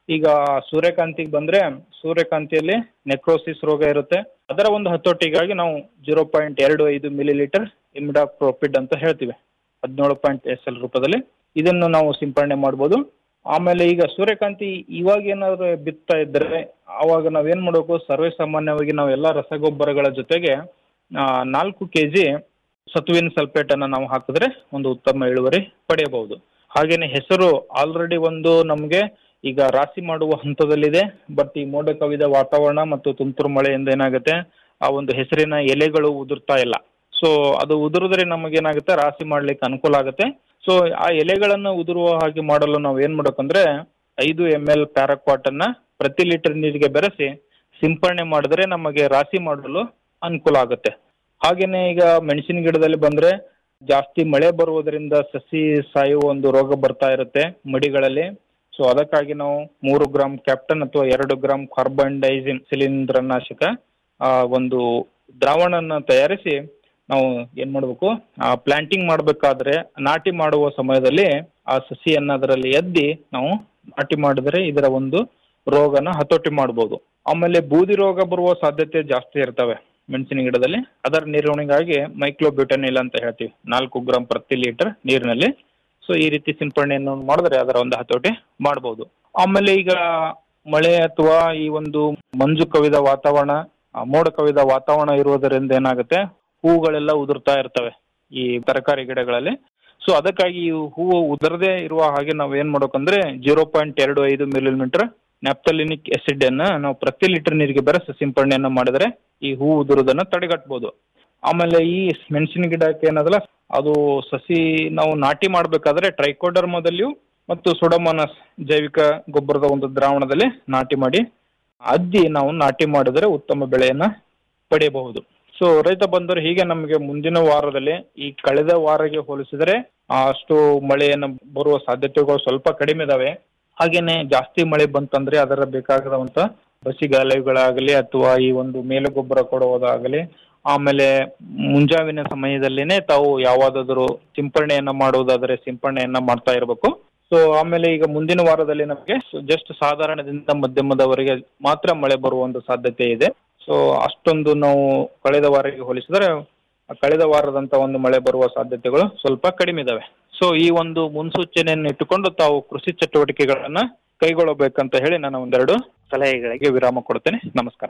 ಈಗ ಸೂರ್ಯಕಾಂತಿಗೆ ಬಂದ್ರೆ ಸೂರ್ಯಕಾಂತಿಯಲ್ಲಿ ನೆಕ್ರೋಸಿಸ್ ರೋಗ ಇರುತ್ತೆ ಅದರ ಒಂದು ಹತೋಟಿಗಾಗಿ ನಾವು ಜೀರೋ ಪಾಯಿಂಟ್ ಎರಡು ಐದು ಮಿಲಿ ಲೀಟರ್ ಇಮಿಡಾಪ್ರೋಪಿಡ್ ಅಂತ ಹೇಳ್ತೀವಿ ಹದಿನೇಳು ಪಾಯಿಂಟ್ ಎಸ್ ಎಲ್ ರೂಪದಲ್ಲಿ ಇದನ್ನು ನಾವು ಸಿಂಪಡಣೆ ಮಾಡ್ಬೋದು ಆಮೇಲೆ ಈಗ ಸೂರ್ಯಕಾಂತಿ ಇವಾಗ ಏನಾದ್ರು ಬಿತ್ತಾ ಇದ್ರೆ ಅವಾಗ ನಾವೇನ್ ಮಾಡಬೇಕು ಸರ್ವೇ ಸಾಮಾನ್ಯವಾಗಿ ನಾವು ಎಲ್ಲ ರಸಗೊಬ್ಬರಗಳ ಜೊತೆಗೆ ಆ, ನಾಲ್ಕು ಕೆ ಜಿ ಸತುವಿನ ಸಲ್ಫೇಟ್ ಅನ್ನ ನಾವು ಹಾಕಿದ್ರೆ ಒಂದು ಉತ್ತಮ ಇಳುವರಿ ಪಡೆಯಬಹುದು ಹಾಗೇನೆ ಹೆಸರು ಆಲ್ರೆಡಿ ಒಂದು ನಮಗೆ ಈಗ ರಾಶಿ ಮಾಡುವ ಹಂತದಲ್ಲಿದೆ ಬಟ್ ಈ ಮೋಡ ಕವಿದ ವಾತಾವರಣ ಮತ್ತು ತುಂತುರು ಮಳೆಯಿಂದ ಏನಾಗುತ್ತೆ ಆ ಒಂದು ಹೆಸರಿನ ಎಲೆಗಳು ಉದುರ್ತಾ ಇಲ್ಲ ಸೊ ಅದು ಉದುರಿದ್ರೆ ನಮಗೇನಾಗುತ್ತೆ ರಾಶಿ ಮಾಡ್ಲಿಕ್ಕೆ ಅನುಕೂಲ ಆಗುತ್ತೆ ಸೊ ಆ ಎಲೆಗಳನ್ನು ಉದುರುವ ಹಾಗೆ ಮಾಡಲು ನಾವು ಏನ್ ಮಾಡ್ಬೇಕಂದ್ರೆ ಐದು ಎಮ್ ಎಲ್ ಪ್ಯಾರಾಕ್ವಾಟ್ ಅನ್ನ ಪ್ರತಿ ಲೀಟರ್ ನೀರಿಗೆ ಬೆರೆಸಿ ಸಿಂಪರಣೆ ಮಾಡಿದ್ರೆ ನಮಗೆ ರಾಶಿ ಮಾಡಲು ಅನುಕೂಲ ಆಗುತ್ತೆ ಹಾಗೇನೆ ಈಗ ಮೆಣಸಿನ ಗಿಡದಲ್ಲಿ ಬಂದ್ರೆ ಜಾಸ್ತಿ ಮಳೆ ಬರುವುದರಿಂದ ಸಸಿ ಸಾಯುವ ಒಂದು ರೋಗ ಬರ್ತಾ ಇರುತ್ತೆ ಮಡಿಗಳಲ್ಲಿ ಸೊ ಅದಕ್ಕಾಗಿ ನಾವು ಮೂರು ಗ್ರಾಮ್ ಕ್ಯಾಪ್ಟನ್ ಅಥವಾ ಎರಡು ಗ್ರಾಮ್ ಕಾರ್ಬನ್ ಡೈಸಿನ್ ಶಿಲೀಂಧ್ರನಾಶಕ ಆ ಒಂದು ದ್ರಾವಣನ ತಯಾರಿಸಿ ನಾವು ಏನ್ ಮಾಡ್ಬೇಕು ಆ ಪ್ಲಾಂಟಿಂಗ್ ಮಾಡ್ಬೇಕಾದ್ರೆ ನಾಟಿ ಮಾಡುವ ಸಮಯದಲ್ಲಿ ಆ ಸಸಿಯನ್ನ ಅದರಲ್ಲಿ ಎದ್ದಿ ನಾವು ನಾಟಿ ಮಾಡಿದ್ರೆ ಇದರ ಒಂದು ರೋಗನ ಹತೋಟಿ ಮಾಡ್ಬೋದು ಆಮೇಲೆ ಬೂದಿ ರೋಗ ಬರುವ ಸಾಧ್ಯತೆ ಜಾಸ್ತಿ ಇರ್ತವೆ ಮೆಣಸಿನ ಗಿಡದಲ್ಲಿ ಅದರ ನಿರ್ವಹಣೆಗಾಗಿ ಮೈಕ್ಲೋಬ್ಯೂಟನಿಲ್ ಅಂತ ಹೇಳ್ತೀವಿ ನಾಲ್ಕು ಗ್ರಾಮ್ ಪ್ರತಿ ಲೀಟರ್ ನೀರಿನಲ್ಲಿ ಸೊ ಈ ರೀತಿ ಸಿಂಪರಣೆಯನ್ನು ಮಾಡಿದ್ರೆ ಅದರ ಒಂದು ಹತೋಟಿ ಮಾಡಬಹುದು ಆಮೇಲೆ ಈಗ ಮಳೆ ಅಥವಾ ಈ ಒಂದು ಮಂಜು ಕವಿದ ವಾತಾವರಣ ಆ, ಮೋಡ ಕವಿದ ವಾತಾವರಣ ಇರುವುದರಿಂದ ಏನಾಗುತ್ತೆ ಹೂಗಳೆಲ್ಲ ಉದುರ್ತಾ ಇರ್ತವೆ ಈ ತರಕಾರಿ ಗಿಡಗಳಲ್ಲಿ ಸೊ ಅದಕ್ಕಾಗಿ ಈ ಹೂವು ಉದುರದೇ ಇರುವ ಹಾಗೆ ನಾವು ಏನ್ ಮಾಡ್ಬೇಕಂದ್ರೆ ಜೀರೋ ಪಾಯಿಂಟ್ ಎರಡು ಐದು ಮಿಲಿಮೀಟರ್ ನ್ಯಾಪ್ತಲಿನಿಕ್ ಆಸಿಡ್ ಅನ್ನ ನಾವು ಪ್ರತಿ ಲೀಟರ್ ನೀರಿಗೆ ಬೆರೆಸಿ ಸಿಂಪರಣೆಯನ್ನ ಮಾಡಿದ್ರೆ ಈ ಹೂ ಉದುರುದನ್ನ ತಡೆಗಟ್ಟಬಹುದು ಆಮೇಲೆ ಈ ಮೆಣಸಿನ ಗಿಡಕ್ಕೆ ಏನದಲ್ಲ ಅದು ಸಸಿ ನಾವು ನಾಟಿ ಮಾಡ್ಬೇಕಾದ್ರೆ ಟ್ರೈಕೋಡರ್ಮದಲ್ಲಿಯೂ ಮತ್ತು ಸುಡಮನಸ್ ಜೈವಿಕ ಗೊಬ್ಬರದ ಒಂದು ದ್ರಾವಣದಲ್ಲಿ ನಾಟಿ ಮಾಡಿ ಅದ್ದಿ ನಾವು ನಾಟಿ ಮಾಡಿದ್ರೆ ಉತ್ತಮ ಬೆಳೆಯನ್ನ ಪಡೆಯಬಹುದು ಸೊ ರೈತ ಬಂದರು ಹೀಗೆ ನಮಗೆ ಮುಂದಿನ ವಾರದಲ್ಲಿ ಈ ಕಳೆದ ವಾರಕ್ಕೆ ಹೋಲಿಸಿದರೆ ಆ, ಅಷ್ಟು ಮಳೆಯನ್ನು ಬರುವ ಸಾಧ್ಯತೆಗಳು ಸ್ವಲ್ಪ ಕಡಿಮೆ ಇದಾವೆ ಹಾಗೇನೆ ಜಾಸ್ತಿ ಮಳೆ ಬಂತಂದ್ರೆ ಅದರ ಬೇಕಾಗದಂತ ಬಸಿಗಾಲುಗಳಾಗಲಿ ಅಥವಾ ಈ ಒಂದು ಮೇಲೆ ಗೊಬ್ಬರ ಕೊಡುವುದಾಗಲಿ ಆಮೇಲೆ ಮುಂಜಾವಿನ ಸಮಯದಲ್ಲಿನೇ ತಾವು ಯಾವಾದಾದರೂ ಸಿಂಪರಣೆಯನ್ನ ಮಾಡುವುದಾದರೆ ಸಿಂಪರಣೆಯನ್ನ ಮಾಡ್ತಾ ಇರಬೇಕು ಸೊ ಆಮೇಲೆ ಈಗ ಮುಂದಿನ ವಾರದಲ್ಲಿ ನಮಗೆ ಜಸ್ಟ್ ಸಾಧಾರಣದಿಂದ ಮಧ್ಯಮದವರೆಗೆ ಮಾತ್ರ ಮಳೆ ಬರುವ ಒಂದು ಸಾಧ್ಯತೆ ಇದೆ ಸೊ ಅಷ್ಟೊಂದು ನಾವು ಕಳೆದ ವಾರಕ್ಕೆ ಹೋಲಿಸಿದರೆ ಆ ಕಳೆದ ವಾರದಂತ ಒಂದು ಮಳೆ ಬರುವ ಸಾಧ್ಯತೆಗಳು ಸ್ವಲ್ಪ ಕಡಿಮೆ ಇದಾವೆ ಸೊ ಈ ಒಂದು ಮುನ್ಸೂಚನೆಯನ್ನು ಇಟ್ಟುಕೊಂಡು ತಾವು ಕೃಷಿ ಚಟುವಟಿಕೆಗಳನ್ನ ಕೈಗೊಳ್ಳಬೇಕಂತ ಹೇಳಿ ನಾನು ಒಂದೆರಡು ಸಲಹೆಗಳಿಗೆ ವಿರಾಮ ಕೊಡ್ತೇನೆ ನಮಸ್ಕಾರ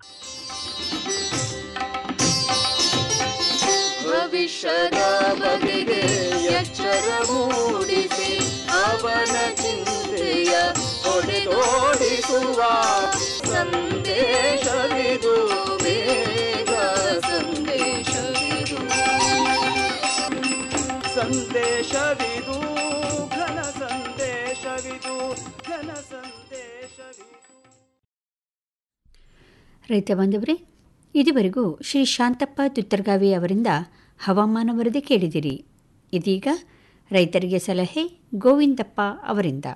ಭವಿಷ್ಯದ ಬಗೆಗೆ ಎಚ್ಚರ ಮೂಡಿಸಿ ಅವನ ಚಿಂತೆಯ ಹೊಡೆದೋಡಿಸುವ ಸಂದೇಶವಿದು ಬೇಗ ಸಂದೇಶವಿದು ಸಂದೇಶವಿದು ಘನ ಸಂದೇಶವಿದು ಘನ ಸಂದೇಶವಿದು ರೈತ ಬಾಂಧವರೇ ಇದುವರೆಗೂ ಶ್ರೀ ಶಾಂತಪ್ಪ ತುತ್ತರ್ಗಾವಿ ಅವರಿಂದ ಹವಾಮಾನ ವರದಿ ಕೇಳಿದಿರಿ ಇದೀಗ ರೈತರಿಗೆ ಸಲಹೆ ಗೋವಿಂದಪ್ಪ ಅವರಿಂದ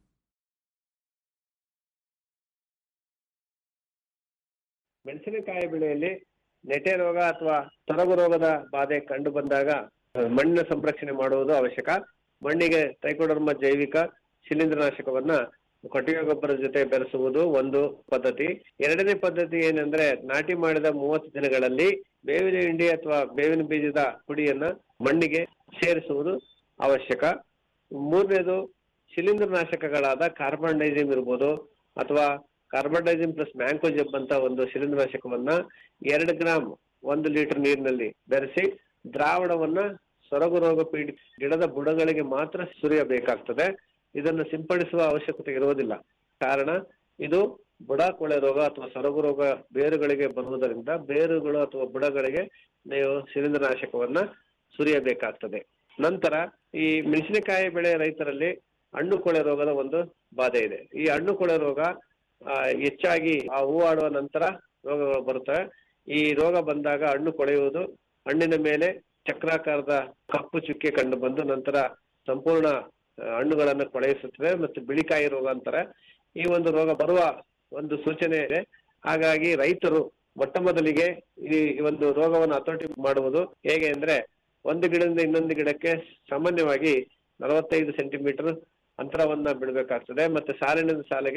ಮೆಣಸಿನಕಾಯಿ ಬೆಳೆಯಲ್ಲಿ ನೆಟೆ ರೋಗ ಅಥವಾ ತೊರಗು ರೋಗದ ಬಾಧೆ ಕಂಡು ಬಂದಾಗ ಮಣ್ಣಿನ ಸಂರಕ್ಷಣೆ ಮಾಡುವುದು ಅವಶ್ಯಕ ಮಣ್ಣಿಗೆ ಟ್ರೈಕೋಡರ್ಮ ಜೈವಿಕ ಶಿಲೀಂಧ್ರನಾಶಕವನ್ನ ಕೊಟ್ಟಿಗೆ ಗೊಬ್ಬರದ ಜೊತೆ ಬೆರೆಸುವುದು ಒಂದು ಪದ್ಧತಿ ಎರಡನೇ ಪದ್ಧತಿ ಏನಂದ್ರೆ ನಾಟಿ ಮಾಡಿದ ಮೂವತ್ತು ದಿನಗಳಲ್ಲಿ ಬೇವಿನ ಹಿಂಡಿ ಅಥವಾ ಬೇವಿನ ಬೀಜದ ಪುಡಿಯನ್ನ ಮಣ್ಣಿಗೆ ಸೇರಿಸುವುದು ಅವಶ್ಯಕ ಮೂರನೇದು ಶಿಲೀಂಧ್ರನಾಶಕಗಳಾದ ಕಾರ್ಬನ್ ಡೈಸಿಮ್ ಇರ್ಬೋದು ಅಥವಾ ಕಾರ್ಬನ್ ಡೈಸಿಮ್ ಪ್ಲಸ್ ಮ್ಯಾಂಕೋಜೆಬ್ ಅಂತ ಒಂದು ಶಿಲೀಂಧ್ರನಾಶಕವನ್ನ ಎರಡು ಗ್ರಾಮ್ ಒಂದು ಲೀಟರ್ ನೀರಿನಲ್ಲಿ ಬೆರೆಸಿ ದ್ರಾವಣವನ್ನ ಸೊರಗು ರೋಗ ಪೀಡಿತ ಗಿಡದ ಬುಡಗಳಿಗೆ ಮಾತ್ರ ಸುರಿಯಬೇಕಾಗ್ತದೆ ಇದನ್ನು ಸಿಂಪಡಿಸುವ ಅವಶ್ಯಕತೆ ಇರುವುದಿಲ್ಲ ಕಾರಣ ಇದು ಬುಡ ಕೊಳೆ ರೋಗ ಅಥವಾ ಸೊರಗು ರೋಗ ಬೇರುಗಳಿಗೆ ಬರುವುದರಿಂದ ಬೇರುಗಳು ಅಥವಾ ಬುಡಗಳಿಗೆ ನೀವು ಶಿಲೀಂಧ್ರನಾಶಕವನ್ನ ಸುರಿಯಬೇಕಾಗ್ತದೆ ನಂತರ ಈ ಮೆಣಸಿನಕಾಯಿ ಬೆಳೆ ರೈತರಲ್ಲಿ ಹಣ್ಣು ಕೊಳೆ ರೋಗದ ಒಂದು ಬಾಧೆ ಇದೆ ಈ ಹಣ್ಣು ಕೊಳೆ ರೋಗ ಆ, ಹೆಚ್ಚಾಗಿ ಆ ಹೂವಾಡುವ ನಂತರ ರೋಗಗಳು ಬರುತ್ತವೆ ಈ ರೋಗ ಬಂದಾಗ ಹಣ್ಣು ಕೊಳೆಯುವುದು ಹಣ್ಣಿನ ಮೇಲೆ ಚಕ್ರಾಕಾರದ ಕಪ್ಪು ಚುಕ್ಕೆ ಕಂಡು ಬಂದು ನಂತರ ಸಂಪೂರ್ಣ ಆ, ಹಣ್ಣುಗಳನ್ನು ಕೊಳೆಯಿಸುತ್ತದೆ ಮತ್ತು ಬಿಳಿಕಾಯಿ ರೋಗ ಅಂತಾರೆ ಈ ಒಂದು ರೋಗ ಬರುವ ಒಂದು ಸೂಚನೆ ಇದೆ ಹಾಗಾಗಿ ರೈತರು ಮೊಟ್ಟ ಮೊದಲಿಗೆ ಈ ಒಂದು ರೋಗವನ್ನು ಹತೋಟಿ ಮಾಡುವುದು ಹೇಗೆ ಅಂದ್ರೆ ಒಂದು ಗಿಡದಿಂದ ಇನ್ನೊಂದು ಗಿಡಕ್ಕೆ ಸಾಮಾನ್ಯವಾಗಿ ನಲವತ್ತೈದು ಸೆಂಟಿಮೀಟರ್ ಅಂತರವನ್ನ ಬಿಡಬೇಕಾಗ್ತದೆ ಮತ್ತೆ ಸಾಲಿನಿಂದ ಸಾಲಿಗೆ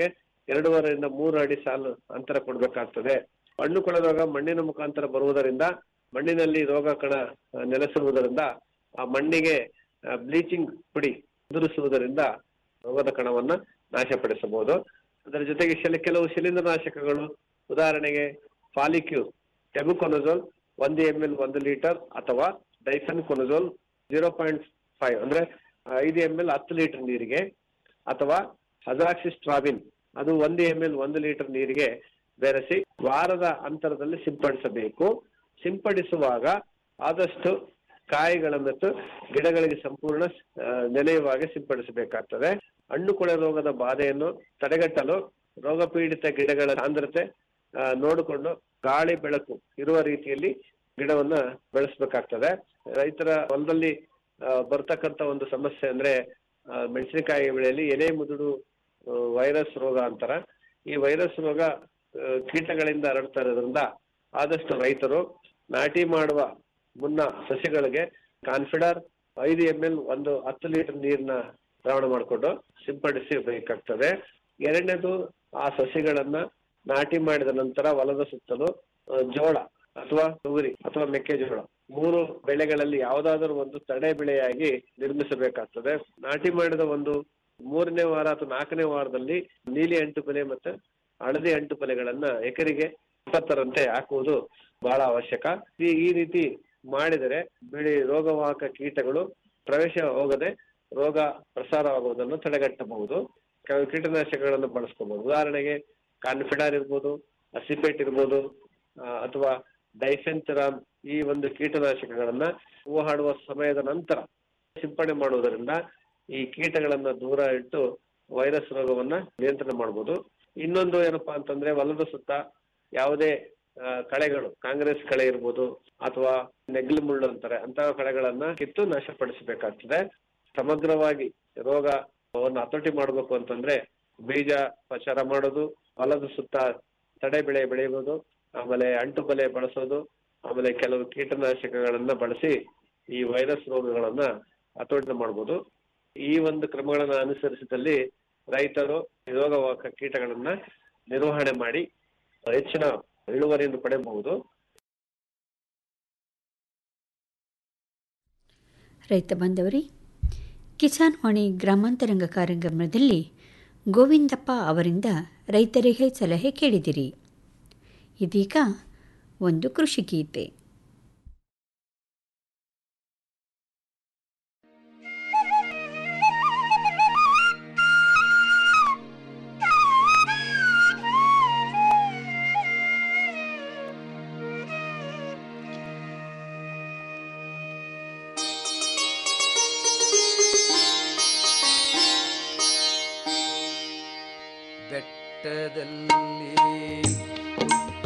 ಎರಡೂವರೆಯಿಂದ ಮೂರು ಅಡಿ ಸಾಲು ಅಂತರ ಕೊಡಬೇಕಾಗ್ತದೆ ಹಣ್ಣು ಕೊಳೆ ರೋಗ ಮಣ್ಣಿನ ಮುಖಾಂತರ ಬರುವುದರಿಂದ ಮಣ್ಣಿನಲ್ಲಿ ರೋಗ ಕಣ ಆ, ನೆಲೆಸಿರುವುದರಿಂದ ಆ ಮಣ್ಣಿಗೆ ಬ್ಲೀಚಿಂಗ್ ಪುಡಿ ಉದುರಿಸುವುದರಿಂದ ರೋಗದ ಕಣವನ್ನ ನಾಶಪಡಿಸಬಹುದು ಅದರ ಜೊತೆಗೆ ಶಿಲ ಕೆಲವು ಶಿಲೀಂಧ್ರನಾಶಕಗಳು ಉದಾಹರಣೆಗೆ ಫಾಲಿಕ್ಯೂರ್ ಟೆಬುಕೊನಜೋಲ್ ಒಂದು ಎಂ ಎಲ್ ಒಂದು ಲೀಟರ್ ಅಥವಾ difenoconazole zero point five ಅಂದ್ರೆ ಐದು ಎಂ ಎಲ್ ಹತ್ತು ಲೀಟರ್ ನೀರಿಗೆ ಅಥವಾ ಹಜಾಕ್ಸಿಸ್ಟ್ರಾಬಿನ್ ಅದು ಒಂದು ಎಂ ಎಲ್ ಒಂದು ಲೀಟರ್ ನೀರಿಗೆ ಬೆರೆಸಿ ವಾರದ ಅಂತರದಲ್ಲಿ ಸಿಂಪಡಿಸಬೇಕು ಸಿಂಪಡಿಸುವಾಗ ಆದಷ್ಟು ಕಾಯಿಗಳ ಮತ್ತು ಗಿಡಗಳಿಗೆ ಸಂಪೂರ್ಣ ಆ, ನೆನೆಯುವಾಗ ಸಿಂಪಡಿಸಬೇಕಾಗ್ತದೆ ಹಣ್ಣು ಕೊಳೆ ರೋಗದ ಬಾಧೆಯನ್ನು ತಡೆಗಟ್ಟಲು ರೋಗ ಪೀಡಿತ ಗಿಡಗಳ ಸಾಂದ್ರತೆ ಆ, ನೋಡಿಕೊಂಡು ಗಾಳಿ ಬೆಳಕು ಇರುವ ರೀತಿಯಲ್ಲಿ ಗಿಡವನ್ನ ಬೆಳೆಸಬೇಕಾಗ್ತದೆ ರೈತರ ಹೊಲದಲ್ಲಿ ಆ, ಬರ್ತಕ್ಕಂತ ಒಂದು ಸಮಸ್ಯೆ ಅಂದ್ರೆ ಆ, ಮೆಣಸಿನಕಾಯಿ ಬೆಳೆಯಲ್ಲಿ ಎಲೆ ಮುದುಡು ಆ, ವೈರಸ್ ರೋಗ ಅಂತಾರ ಈ ವೈರಸ್ ರೋಗ ಆ, ಕೀಟಗಳಿಂದ ಹರಡ್ತಾ ಇರೋದ್ರಿಂದ ಆದಷ್ಟು ರೈತರು ನಾಟಿ ಮಾಡುವ ಮುನ್ನ ಸಸಿಗಳಿಗೆ ಕಾನ್ಫಿಡರ್ ಐದು ಎಂ ಎಲ್ ಒಂದು ಹತ್ತು ಲೀಟರ್ ನೀರನ್ನ ದ್ರಾವಣ ಮಾಡಿಕೊಂಡು ಸಿಂಪಡಿಸಿ ಬೇಕಾಗ್ತದೆ ಎರಡನೇದು ಆ ಸಸಿಗಳನ್ನ ನಾಟಿ ಮಾಡಿದ ನಂತರ ಹೊಲದ ಸುತ್ತಲೂ ಆ, ಜೋಳ ಅಥವಾ ತೊಗರಿ ಅಥವಾ ಮೆಕ್ಕೆಜೋಳ ಮೂರು ಬೆಳೆಗಳಲ್ಲಿ ಯಾವುದಾದರೂ ಒಂದು ತಡೆ ಬೆಳೆಯಾಗಿ ನಿರ್ಮಿಸಬೇಕಾಗ್ತದೆ ನಾಟಿ ಮಾಡಿದ ಒಂದು ಮೂರನೇ ವಾರ ಅಥವಾ ನಾಲ್ಕನೇ ವಾರದಲ್ಲಿ ನೀಲಿ ಅಂಟುಪನೆ ಮತ್ತೆ ಹಳದಿ ಅಂಟುಪನೆಗಳನ್ನ ಎಕರೆಗೆ ಇಪ್ಪತ್ತರಂತೆ ಹಾಕುವುದು ಬಹಳ ಅವಶ್ಯಕ ಈ ಈ ರೀತಿ ಮಾಡಿದರೆ ಬೆಳೆ ರೋಗವಾಹಕ ಕೀಟಗಳು ಪ್ರವೇಶ ಹೋಗದೆ ರೋಗ ಪ್ರಸಾರವಾಗುವುದನ್ನು ತಡೆಗಟ್ಟಬಹುದು ಕೆಲವು ಕೀಟನಾಶಕಗಳನ್ನು ಬಳಸ್ಕೋಬಹುದು ಉದಾಹರಣೆಗೆ ಕಾನ್ಫಿಡಾರ್ ಇರ್ಬೋದು ಅಸಿಪೇಟ್ ಇರ್ಬೋದು ಆ, ಅಥವಾ ಡೈಫೆನ್ಥರಾಮ್ ಈ ಒಂದು ಕೀಟನಾಶಕಗಳನ್ನ ಹೂವು ಹಾಡುವ ಸಮಯದ ನಂತರ ಸಿಂಪಡಣೆ ಮಾಡುವುದರಿಂದ ಈ ಕೀಟಗಳನ್ನ ದೂರ ಇಟ್ಟು ವೈರಸ್ ರೋಗವನ್ನ ನಿಯಂತ್ರಣ ಮಾಡಬಹುದು ಇನ್ನೊಂದು ಏನಪ್ಪಾ ಅಂತಂದ್ರೆ ಹೊಲದ ಸುತ್ತ ಯಾವುದೇ ಆ, ಕಳೆಗಳು ಕಾಂಗ್ರೆಸ್ ಕಳೆ ಇರ್ಬೋದು ಅಥವಾ ನೆಗ್ಲು ಮುಳ್ಳು ಅಂತಾರೆ ಅಂತಹ ಕಳೆಗಳನ್ನ ಕಿತ್ತು ನಾಶಪಡಿಸಬೇಕಾಗ್ತದೆ ಸಮಗ್ರವಾಗಿ ರೋಗವನ್ನು ಹತೋಟಿ ಮಾಡಬೇಕು ಅಂತಂದ್ರೆ ಬೀಜ ಪ್ರಚಾರ ಮಾಡೋದು ಹೊಲದ ಸುತ್ತ ತಡೆ ಬೆಳೆ ಬೆಳೆಯುವುದು ಆಮೇಲೆ ಅಂಟು ಬಲೆ ಬಳಸೋದು ಆಮೇಲೆ ಕೆಲವು ಕೀಟನಾಶಕಗಳನ್ನ ಬಳಸಿ ಈ ವೈರಸ್ ರೋಗಗಳನ್ನ ಹತೋಟಿ ಮಾಡ್ಬೋದು ಈ ಒಂದು ಕ್ರಮಗಳನ್ನ ಅನುಸರಿಸಿದಲ್ಲಿ ರೈತರು ಈ ರೋಗವಾಹಕ ಕೀಟಗಳನ್ನ ನಿರ್ವಹಣೆ ಮಾಡಿ ಹೆಚ್ಚಿನ ಇಳುವರಿಯನ್ನು ಪಡೆಯಬಹುದು ರೈತ ಬಾಂಧವರೇ ಕಿಸಾನ್ ವಾಣಿ ಗ್ರಾಮಾಂತರಂಗ ಕಾರ್ಯಕ್ರಮದಲ್ಲಿ ಗೋವಿಂದಪ್ಪ ಅವರಿಂದ ರೈತರಿಗೆ ಸಲಹೆ ಕೇಳಿದಿರಿ ಇದೀಗ ಒಂದು ಕೃಷಿ ಗೀತೆ ಬೆಟ್ಟದಲ್ಲಿ